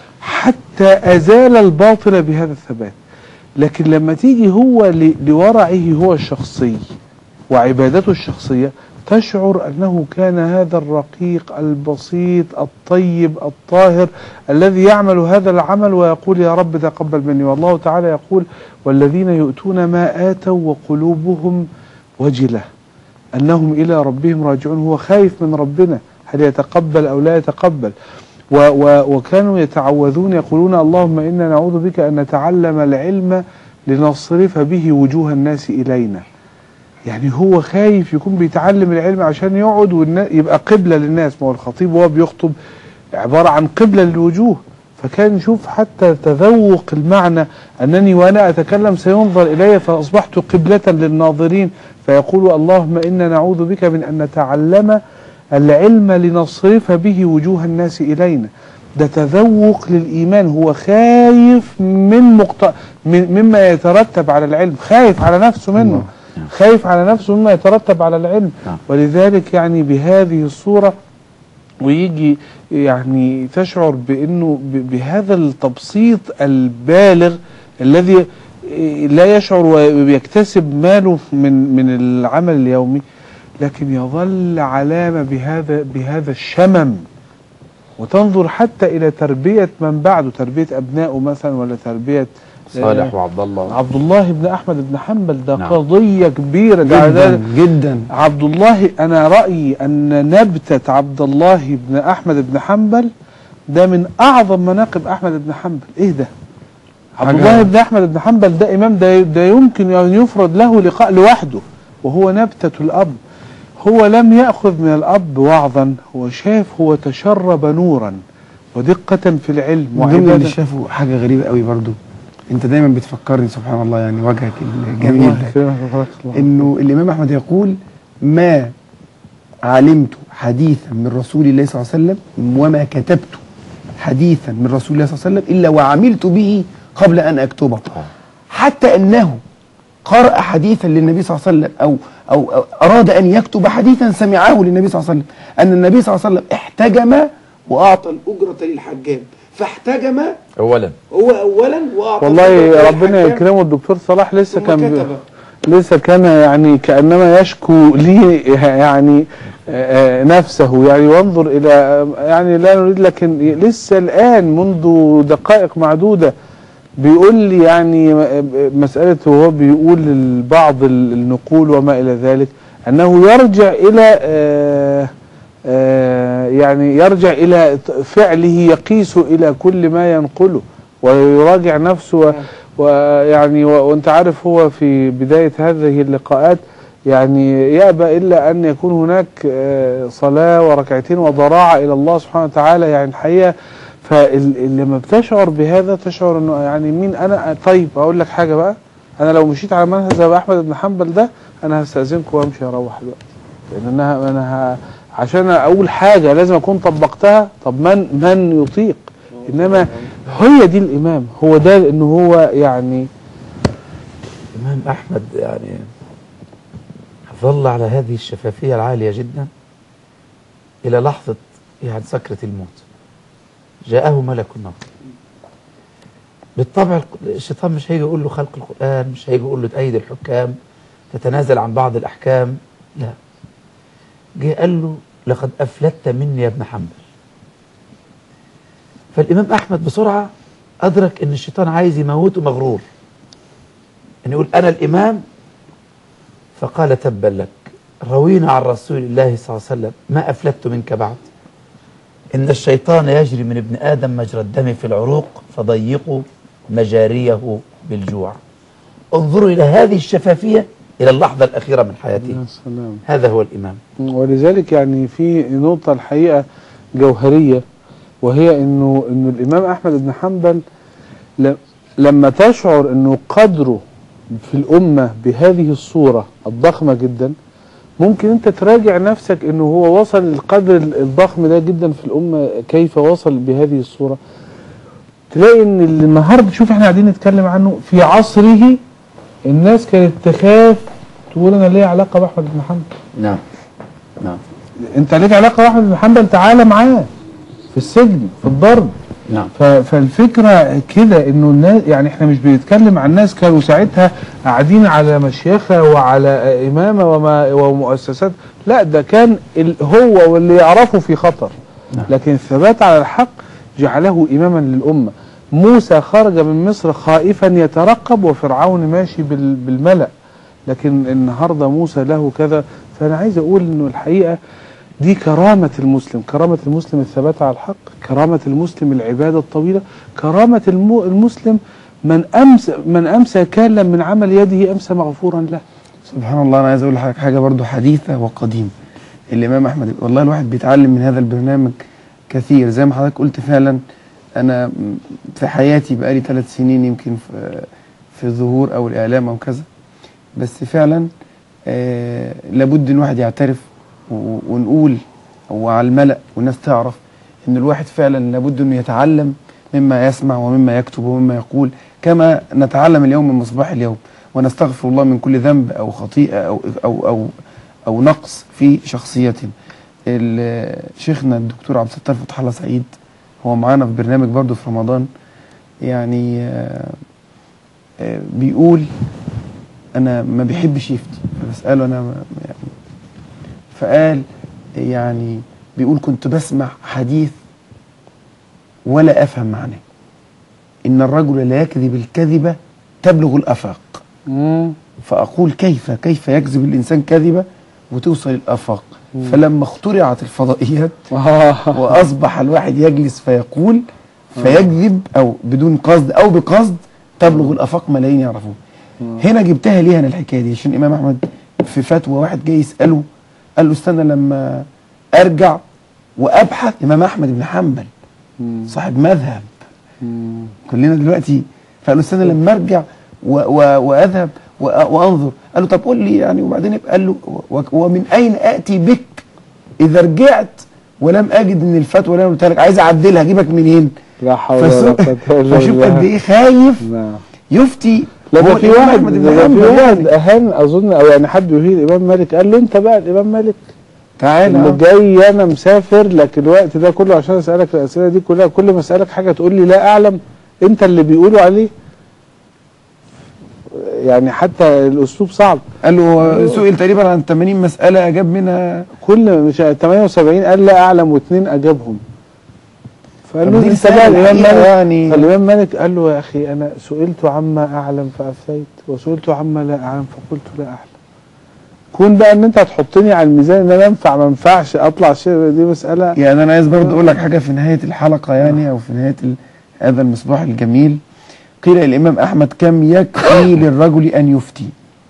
[SPEAKER 3] حتى أزال الباطل بهذا الثبات لكن لما تيجي هو ل- لورعه هو الشخصي وعبادته الشخصية تشعر أنه كان هذا الرقيق البسيط الطيب الطاهر الذي يعمل هذا العمل ويقول يا رب تقبل مني والله تعالى يقول والذين يؤتون ما آتوا وقلوبهم وجلة أنهم إلى ربهم راجعون هو خايف من ربنا هل يتقبل أو لا يتقبل و و وكانوا يتعوذون يقولون اللهم إنا نعوذ بك أن نتعلم العلم لنصرف به وجوه الناس إلينا يعني هو خايف يكون بيتعلم العلم عشان يقعد والنا- يبقى قبلة للناس ما هو الخطيب وهو بيخطب عبارة عن قبلة للوجوه فكان يشوف حتى تذوق المعنى أنني وأنا أتكلم سينظر إلي فأصبحت قبلة للناظرين فيقول اللهم إنا نعوذ بك من أن نتعلم العلم لنصرف به وجوه الناس إلينا ده تذوق للإيمان هو خايف من مقت... من مما يترتب على العلم خايف على نفسه منه خايف على نفسه مما يترتب على العلم
[SPEAKER 2] نعم.
[SPEAKER 3] ولذلك يعني بهذه الصورة ويجي يعني تشعر بانه ب- بهذا التبسيط البالغ الذي لا يشعر ويكتسب ماله من من العمل اليومي لكن يظل علامه بهذا بهذا الشمم وتنظر حتى الى تربيه من بعده تربيه ابنائه مثلا ولا تربيه
[SPEAKER 2] صالح
[SPEAKER 3] آه،
[SPEAKER 2] وعبد الله
[SPEAKER 3] عبد الله بن احمد بن حنبل ده
[SPEAKER 2] نعم.
[SPEAKER 3] قضيه كبيره ده, ده
[SPEAKER 4] جدا جدا
[SPEAKER 3] عبد الله انا رايي ان نبته عبد الله بن احمد بن حنبل ده من اعظم مناقب احمد بن حنبل ايه ده عبد
[SPEAKER 4] حاجة-
[SPEAKER 3] الله بن احمد بن حنبل ده امام ده, ده يمكن ان يفرض له لقاء لوحده وهو نبته الاب هو لم ياخذ من الاب وعظا هو شاف هو تشرب نورا ودقه في العلم
[SPEAKER 4] من ضمن اللي
[SPEAKER 3] وعباده
[SPEAKER 4] شافوا حاجه غريبه قوي برضو انت دايما بتفكرني سبحان الله يعني وجهك الجميل
[SPEAKER 3] الله
[SPEAKER 4] ده
[SPEAKER 3] يكرمك ويبارك الله.
[SPEAKER 4] انه الامام احمد يقول ما علمت حديثا من رسول الله صلى الله عليه وسلم وما كتبت حديثا من رسول الله صلى الله عليه وسلم الا وعملت به قبل ان اكتبه حتى انه قرأ حديثا للنبي صلى الله عليه وسلم أو, أو, أو أراد أن يكتب حديثا سمعه للنبي صلى الله عليه وسلم أن النبي صلى الله عليه وسلم احتجم وأعطى الأجرة للحجام فاحتجم
[SPEAKER 2] اولا
[SPEAKER 4] هو أولا وأعطى
[SPEAKER 3] والله
[SPEAKER 4] الأجرة
[SPEAKER 3] ربنا
[SPEAKER 4] للحجام
[SPEAKER 3] يكرمه الدكتور صلاح لسه
[SPEAKER 4] ثم
[SPEAKER 3] كان بي-
[SPEAKER 4] كتب.
[SPEAKER 3] لسه كان يعني كأنما يشكو لي يعني آه، آه، نفسه يعني وانظر إلى آه، يعني لا نريد لكن لسه الآن منذ دقائق معدودة بيقول لي يعني م- مسألة وهو بيقول لبعض ال- النقول وما إلى ذلك أنه يرجع إلى آه، آه، يعني يرجع إلى ت- فعله يقيس إلى كل ما ينقله ويراجع نفسه و- ويعني و- وانت عارف هو في بداية هذه اللقاءات يعني يأبى إلا أن يكون هناك آه، صلاة وركعتين وضراعة إلى الله سبحانه وتعالى يعني الحقيقة فلما بتشعر بهذا تشعر انه يعني مين انا طيب اقول لك حاجه بقى انا لو مشيت على منهج ابو احمد بن حنبل ده انا هستاذنكم وامشي اروح دلوقتي لان انا انا ه... عشان اقول حاجه لازم اكون طبقتها طب من من يطيق انما هي دي الامام هو ده ان هو يعني
[SPEAKER 2] الإمام أحمد يعني ظل على هذه الشفافية العالية جدا إلى لحظة يعني سكرة الموت جاءه ملك الموت بالطبع الشيطان مش هيجي يقول له خلق القرآن مش هيجي يقول له تأيد الحكام تتنازل عن بعض الأحكام لا جه قال له لقد أفلتت مني يا ابن حنبل فالإمام أحمد بسرعة أدرك أن الشيطان عايز يموته مغرور أن يقول أنا الإمام فقال تبا لك روينا عن رسول الله صلى الله عليه وسلم ما أفلت منك بعد إن الشيطان يجري من ابن آدم مجرى الدم في العروق فضيقوا مجاريه بالجوع انظروا إلى هذه الشفافية إلى اللحظة الأخيرة من حياته
[SPEAKER 3] يا سلام
[SPEAKER 2] هذا هو الإمام
[SPEAKER 3] ولذلك يعني في نقطة الحقيقة جوهرية وهي انه انه الامام احمد بن حنبل ل- لما تشعر انه قدره في الامة بهذه الصورة الضخمة جدا ممكن انت تراجع نفسك انه هو وصل للقدر الضخم ده جدا في الامة كيف وصل بهذه الصورة تلاقي ان النهارده شوف احنا قاعدين نتكلم عنه في عصره الناس كانت تخاف تقول انا ليه علاقة باحمد بن حنبل
[SPEAKER 2] نعم نعم
[SPEAKER 3] انت ليك علاقه باحمد بن حنبل تعالى معاه في السجن في الضرب
[SPEAKER 2] نعم
[SPEAKER 3] ف- فالفكره كده انه الناس يعني احنا مش بنتكلم عن ناس كانوا ساعتها قاعدين على مشيخه وعلى امامه وما ومؤسسات لا ده كان ال- هو واللي يعرفه في خطر لكن الثبات على الحق جعله اماما للامه موسى خرج من مصر خائفا يترقب وفرعون ماشي بال- بالملأ لكن النهارده موسى له كذا فانا عايز اقول انه الحقيقه دي كرامة المسلم كرامة المسلم الثبات على الحق كرامة المسلم العبادة الطويلة كرامة الم- المسلم من أمسى من أمسى كالا من عمل يده أمسى مغفورا له
[SPEAKER 4] سبحان الله انا عايز اقول لحضرتك حاجه برضو حديثه وقديمه الامام احمد والله الواحد بيتعلم من هذا البرنامج كثير زي ما حضرتك قلت فعلا انا م- في حياتي بقالي ثلاث سنين يمكن في في الظهور او الاعلام او كذا بس فعلا آه لابد ان الواحد يعترف و- ونقول وعلى الملأ والناس تعرف ان الواحد فعلا لابد انه يتعلم مما يسمع ومما يكتب ومما يقول كما نتعلم اليوم من مصباح اليوم ونستغفر الله من كل ذنب او خطيئه او او او او نقص في شخصيتنا. ال- شيخنا الدكتور عبد الستار فتح الله سعيد هو معانا في برنامج برضه في رمضان يعني آه، آه، بيقول انا ما بيحبش يفتي فبساله انا ما- يعني فقال يعني بيقول كنت بسمع حديث ولا افهم معناه ان الرجل لا يكذب الكذبه تبلغ الافاق فاقول كيف كيف يكذب الانسان كذبه وتوصل الافاق فلما اخترعت الفضائيات واصبح الواحد يجلس فيقول فيكذب او بدون قصد او بقصد تبلغ الافاق ملايين يعرفوه هنا جبتها ليه انا الحكايه دي عشان الامام احمد في فتوى واحد جاي يساله قال له استنى لما ارجع وابحث امام احمد بن حنبل صاحب مذهب كلنا دلوقتي فقال له استنى لما ارجع و و واذهب و وانظر قال له طب قول لي يعني وبعدين قال له و- ومن اين اتي بك اذا رجعت ولم اجد ان الفتوى اللي انا قلتها لك عايز اعدلها اجيبك منين
[SPEAKER 3] لا حول ولا
[SPEAKER 4] فسو-
[SPEAKER 3] قوة الا
[SPEAKER 4] فشوف قد
[SPEAKER 3] بالله
[SPEAKER 4] ايه خايف
[SPEAKER 3] نعم
[SPEAKER 4] يفتي
[SPEAKER 3] لا
[SPEAKER 4] هو
[SPEAKER 3] ده في
[SPEAKER 4] الإمام
[SPEAKER 3] واحد
[SPEAKER 4] أحمد بن
[SPEAKER 3] ده في
[SPEAKER 4] حنبل
[SPEAKER 3] واحد
[SPEAKER 4] يعني.
[SPEAKER 3] اهان اظن او يعني حب يهين الامام مالك قال له انت بقى الامام مالك
[SPEAKER 4] تعالى
[SPEAKER 3] اللي
[SPEAKER 4] آه.
[SPEAKER 3] جاي انا مسافر لكن الوقت ده كله عشان اسالك الاسئله دي كلها كل ما اسالك حاجه تقول لي لا اعلم انت اللي بيقولوا عليه يعني حتى الاسلوب صعب
[SPEAKER 4] قال له هو سئل تقريبا عن 80 مساله اجاب منها
[SPEAKER 3] كل مش 78 قال لا اعلم واثنين اجابهم فقال
[SPEAKER 4] طب
[SPEAKER 3] له
[SPEAKER 4] دي
[SPEAKER 3] انت
[SPEAKER 4] رسالة
[SPEAKER 3] بقى الامام
[SPEAKER 4] الحقيقة
[SPEAKER 3] مالك
[SPEAKER 4] يعني.
[SPEAKER 3] فالامام مالك قال له يا اخي انا سئلت عما اعلم فافتيت وسئلت عما لا اعلم فقلت لا اعلم كون بقى ان انت هتحطني على الميزان ان انا انفع ما انفعش اطلع شيء دي مساله
[SPEAKER 4] يعني انا عايز برضه اقول لك حاجه في نهايه الحلقه يعني او في نهايه ال- هذا المصباح الجميل قيل الامام احمد كم يكفي للرجل ان يفتي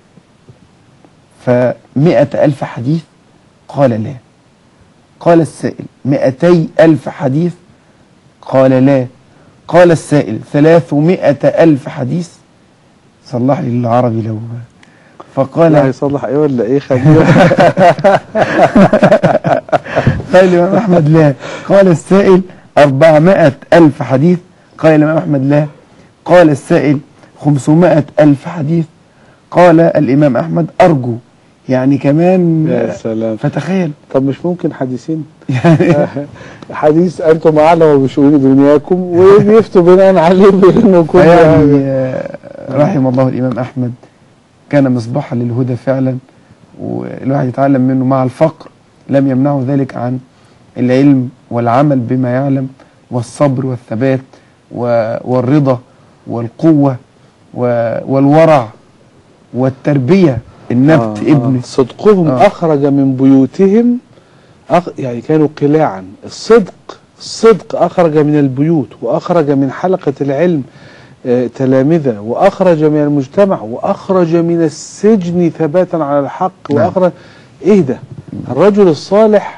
[SPEAKER 4] فمئة ألف حديث قال لا قال السائل مئتي ألف حديث قال لا قال السائل ثلاثمائة ألف حديث صلح لي العربي لو فقال
[SPEAKER 3] لا هيصلح ايه ولا ايه خليه
[SPEAKER 4] قال الإمام أحمد لا قال السائل أربعمائة ألف حديث قال الإمام أحمد لا قال السائل خمسمائة ألف حديث قال الإمام أحمد أرجو يعني كمان
[SPEAKER 3] يا سلام
[SPEAKER 4] فتخيل
[SPEAKER 3] طب مش ممكن حديثين
[SPEAKER 4] يعني
[SPEAKER 3] حديث انتم اعلم بشؤون دنياكم وبيفتوا بناء عليه بانه كل
[SPEAKER 4] يعني
[SPEAKER 3] حاجة.
[SPEAKER 4] آه، رحم الله الإمام أحمد كان مصباحا للهدى فعلا والواحد يتعلم منه مع الفقر لم يمنعه ذلك عن العلم والعمل بما يعلم والصبر والثبات و- والرضا والقوة و- والورع والتربية النبت
[SPEAKER 3] آه،
[SPEAKER 4] ابن
[SPEAKER 3] آه. صدقهم
[SPEAKER 4] آه.
[SPEAKER 3] أخرج من بيوتهم أخ... يعني كانوا قلاعا الصدق الصدق أخرج من البيوت وأخرج من حلقة العلم آه، تلامذة وأخرج من المجتمع وأخرج من السجن ثباتا على الحق
[SPEAKER 4] نعم.
[SPEAKER 3] وأخرج إيه ده الرجل الصالح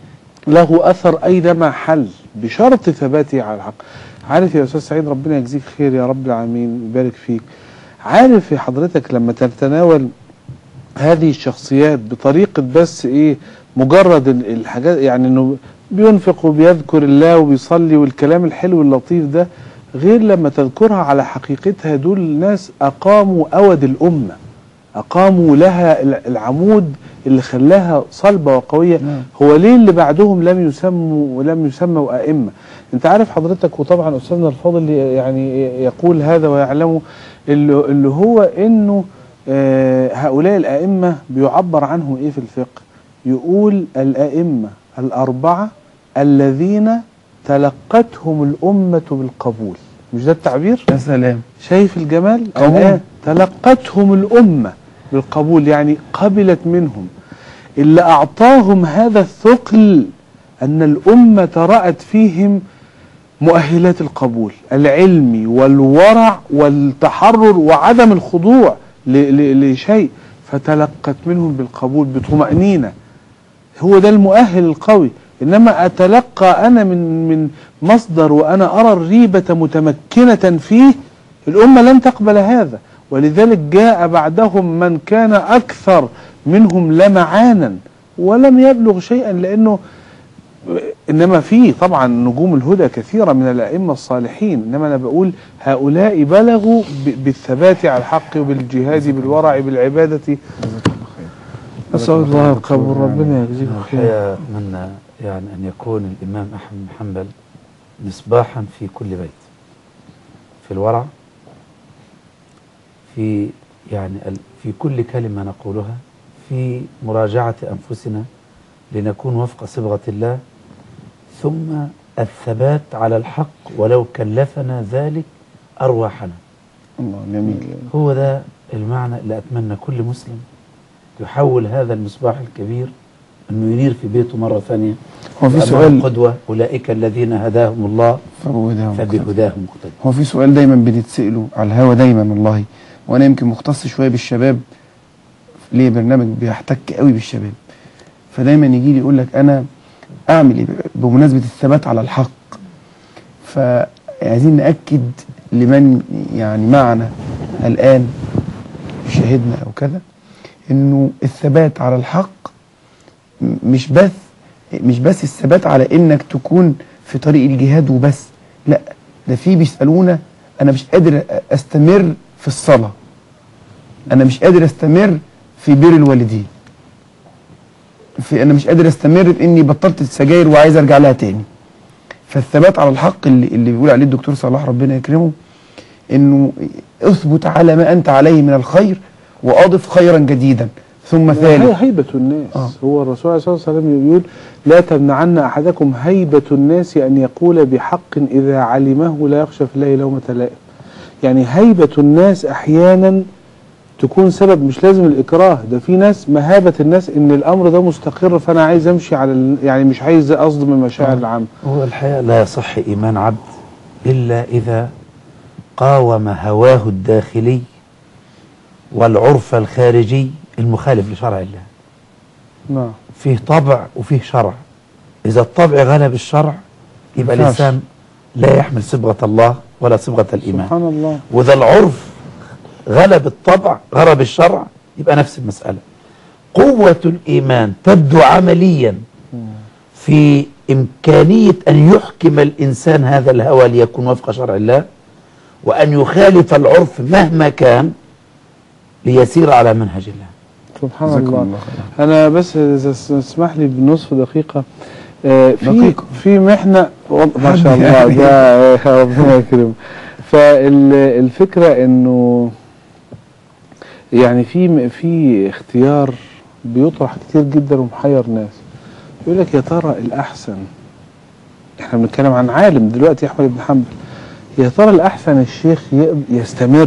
[SPEAKER 3] له أثر أينما حل بشرط ثباته على الحق عارف يا أستاذ سعيد ربنا يجزيك خير يا رب العالمين يبارك فيك عارف يا حضرتك لما تتناول هذه الشخصيات بطريقة بس ايه مجرد ال- الحاجات يعني انه بينفق وبيذكر الله وبيصلي والكلام الحلو اللطيف ده غير لما تذكرها على حقيقتها دول ناس اقاموا اود الامة اقاموا لها ال- العمود اللي خلاها صلبة وقوية
[SPEAKER 4] نعم.
[SPEAKER 3] هو ليه اللي بعدهم لم يسموا ولم يسموا ائمة انت عارف حضرتك وطبعا استاذنا الفاضل يعني يقول هذا ويعلمه اللي, اللي هو انه آه، هؤلاء الائمة بيعبر عنهم ايه في الفقه يقول الائمة الاربعة الذين تلقتهم الامة بالقبول مش ده التعبير
[SPEAKER 4] يا سلام
[SPEAKER 3] شايف الجمال
[SPEAKER 4] قبول.
[SPEAKER 3] الآن تلقتهم الأمة بالقبول يعني قبلت منهم اللي أعطاهم هذا الثقل أن الأمة رأت فيهم مؤهلات القبول العلمي والورع والتحرر وعدم الخضوع ل- ل- لشيء فتلقت منهم بالقبول بطمأنينة هو ده المؤهل القوي انما اتلقى انا من من مصدر وانا ارى الريبه متمكنه فيه الامه لن تقبل هذا ولذلك جاء بعدهم من كان اكثر منهم لمعانا ولم يبلغ شيئا لانه انما في طبعا نجوم الهدى كثيره من الائمه الصالحين انما انا بقول هؤلاء بلغوا ب- بالثبات على الحق وبالجهاد بالورع بالعباده نسال الله القبول ربنا يجزيكم خير
[SPEAKER 2] الحقيقة أتمنى يعني أن يكون الإمام أحمد بن حنبل مصباحا في كل بيت في الورع في يعني ال- في كل كلمة نقولها في مراجعة أنفسنا لنكون وفق صبغة الله ثم الثبات على الحق ولو كلفنا ذلك أرواحنا
[SPEAKER 4] الله جميل
[SPEAKER 2] هو ده المعنى اللي أتمنى كل مسلم يحول هذا المصباح الكبير أنه ينير في بيته مرة ثانية
[SPEAKER 4] هو في
[SPEAKER 2] وأما
[SPEAKER 4] سؤال
[SPEAKER 2] القدوة أولئك الذين هداهم الله
[SPEAKER 4] فبهداهم مقتدى.
[SPEAKER 2] فبهداهم مقتدى
[SPEAKER 4] هو في سؤال دايما بنتسأله على الهوا دايما والله وانا يمكن مختص شويه بالشباب ليه برنامج بيحتك قوي بالشباب فدايما يجي لي يقول لك انا اعمل ايه بمناسبه الثبات على الحق فعايزين ناكد لمن يعني معنا الآن يشاهدنا أو كذا إنه الثبات على الحق م- مش بس مش بس الثبات على إنك تكون في طريق الجهاد وبس لا ده في بيسألونا أنا مش قادر أ- أستمر في الصلاة أنا مش قادر أستمر في بر الوالدين في أنا مش قادر أستمر في إني بطلت السجاير وعايز أرجع لها تاني فالثبات على الحق اللي, اللي بيقول عليه الدكتور صلاح ربنا يكرمه انه اثبت على ما انت عليه من الخير واضف خيرا جديدا ثم
[SPEAKER 3] هي
[SPEAKER 4] ثالث
[SPEAKER 3] هيبة الناس
[SPEAKER 4] آه.
[SPEAKER 3] هو الرسول عليه الصلاة والسلام يقول لا تمنعن أحدكم هيبة الناس أن يقول بحق إذا علمه لا يخشى في الله لومة لائم يعني هيبة الناس أحيانا تكون سبب مش لازم الإكراه ده في ناس مهابة الناس إن الأمر ده مستقر فأنا عايز أمشي على ال- يعني مش عايز أصدم المشاعر العامة
[SPEAKER 2] هو الحقيقة لا يصح إيمان عبد إلا إذا قاوم هواه الداخلي والعرف الخارجي المخالف لشرع الله
[SPEAKER 3] نعم
[SPEAKER 2] فيه طبع وفيه شرع إذا الطبع غلب الشرع يبقى
[SPEAKER 4] ينفعش.
[SPEAKER 2] الإنسان لا يحمل صبغة الله ولا صبغة الإيمان
[SPEAKER 3] سبحان الله
[SPEAKER 2] وإذا العرف غلب الطبع غلب الشرع يبقى نفس المسألة قوة الإيمان تبدو عمليا في إمكانية أن يحكم الإنسان هذا الهوى ليكون وفق شرع الله وأن يخالف العرف مهما كان ليسير على منهج الله
[SPEAKER 3] سبحان
[SPEAKER 4] جزاكم
[SPEAKER 3] الله
[SPEAKER 4] الله خيرا.
[SPEAKER 3] انا بس إذا س- اسمح لي بنصف دقيقه آه، في
[SPEAKER 4] دقيقة.
[SPEAKER 3] في محنه والله ما
[SPEAKER 4] حد
[SPEAKER 3] شاء الله
[SPEAKER 4] يعني.
[SPEAKER 3] ده آه، ربنا يكرمه فالفكره انه يعني في في اختيار بيطرح كتير جدا ومحير ناس يقول لك يا ترى الاحسن احنا بنتكلم عن عالم دلوقتي احمد بن حنبل يا ترى الاحسن الشيخ يقد- يستمر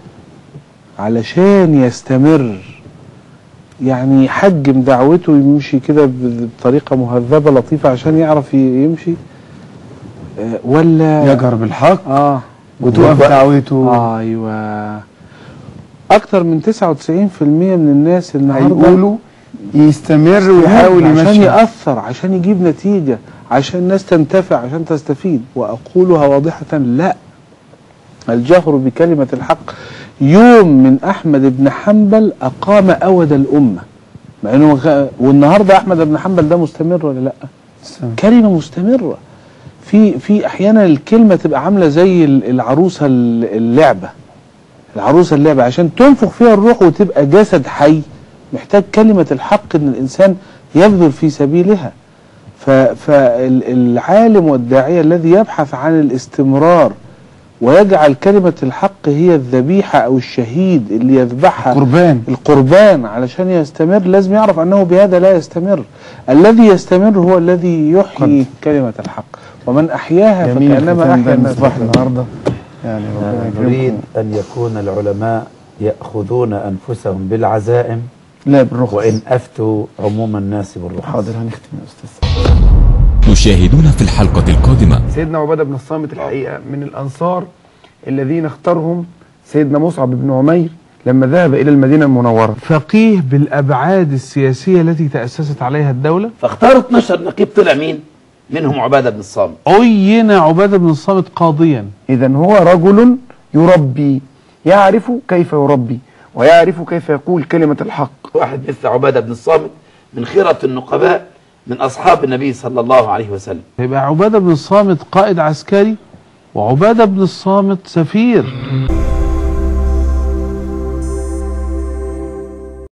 [SPEAKER 3] علشان يستمر يعني يحجم دعوته يمشي كده ب- بطريقة مهذبة لطيفة عشان يعرف ي- يمشي آه، ولا
[SPEAKER 4] يجهر بالحق
[SPEAKER 3] اه
[SPEAKER 4] وتوقف دعوته
[SPEAKER 3] ايوه اكتر من 99% من الناس النهارده
[SPEAKER 4] هيقولوا يستمر ويحاول
[SPEAKER 3] عشان
[SPEAKER 4] يمشي
[SPEAKER 3] يأثر عشان يجيب نتيجة عشان الناس تنتفع عشان تستفيد وأقولها واضحة لا الجهر بكلمة الحق يوم من أحمد بن حنبل أقام أود الأمة مع إنه غ- والنهاردة أحمد بن حنبل ده مستمر ولا لأ كلمة مستمرة في في أحيانا الكلمة تبقى عاملة زي ال- العروسة ال- اللعبة العروسة اللعبة عشان تنفخ فيها الروح وتبقى جسد حي محتاج كلمة الحق ان الانسان يبذل في سبيلها فالعالم والداعية الذي يبحث عن الاستمرار ويجعل كلمة الحق هي الذبيحة او الشهيد اللي يذبحها
[SPEAKER 4] قربان
[SPEAKER 3] القربان علشان يستمر لازم يعرف انه بهذا لا يستمر الذي يستمر هو الذي يحيي كلمة الحق ومن احياها
[SPEAKER 4] جميل
[SPEAKER 3] فكأنما
[SPEAKER 4] الختام
[SPEAKER 3] احيا
[SPEAKER 4] ده
[SPEAKER 3] الناس
[SPEAKER 4] المصباح
[SPEAKER 3] كلهم.
[SPEAKER 4] النهارده يعني ربنا
[SPEAKER 2] نريد
[SPEAKER 4] يكرمكم
[SPEAKER 2] أن يكون العلماء يأخذون أنفسهم بالعزائم
[SPEAKER 4] لا بالرخص
[SPEAKER 2] وإن أفتوا عموم الناس بالرخص
[SPEAKER 4] حاضر هنختم يا استاذ
[SPEAKER 5] تشاهدون في الحلقة القادمة
[SPEAKER 4] سيدنا عبادة بن الصامت الحقيقة من الأنصار الذين اختارهم سيدنا مصعب بن عمير لما ذهب إلى المدينة المنورة
[SPEAKER 3] فقيه بالابعاد السياسية التي تأسست عليها الدولة
[SPEAKER 2] فاختاروا 12 نقيب طلع مين؟ منهم عبادة بن الصامت
[SPEAKER 3] عين عبادة بن الصامت قاضيا
[SPEAKER 4] إذا هو رجل يربي يعرف كيف يربي ويعرف كيف يقول كلمة الحق
[SPEAKER 2] واحد مثل عبادة بن الصامت من خيرة النقباء من أصحاب النبي صلى الله عليه وسلم
[SPEAKER 3] يبقى عبادة بن الصامت قائد عسكري وعبادة بن الصامت سفير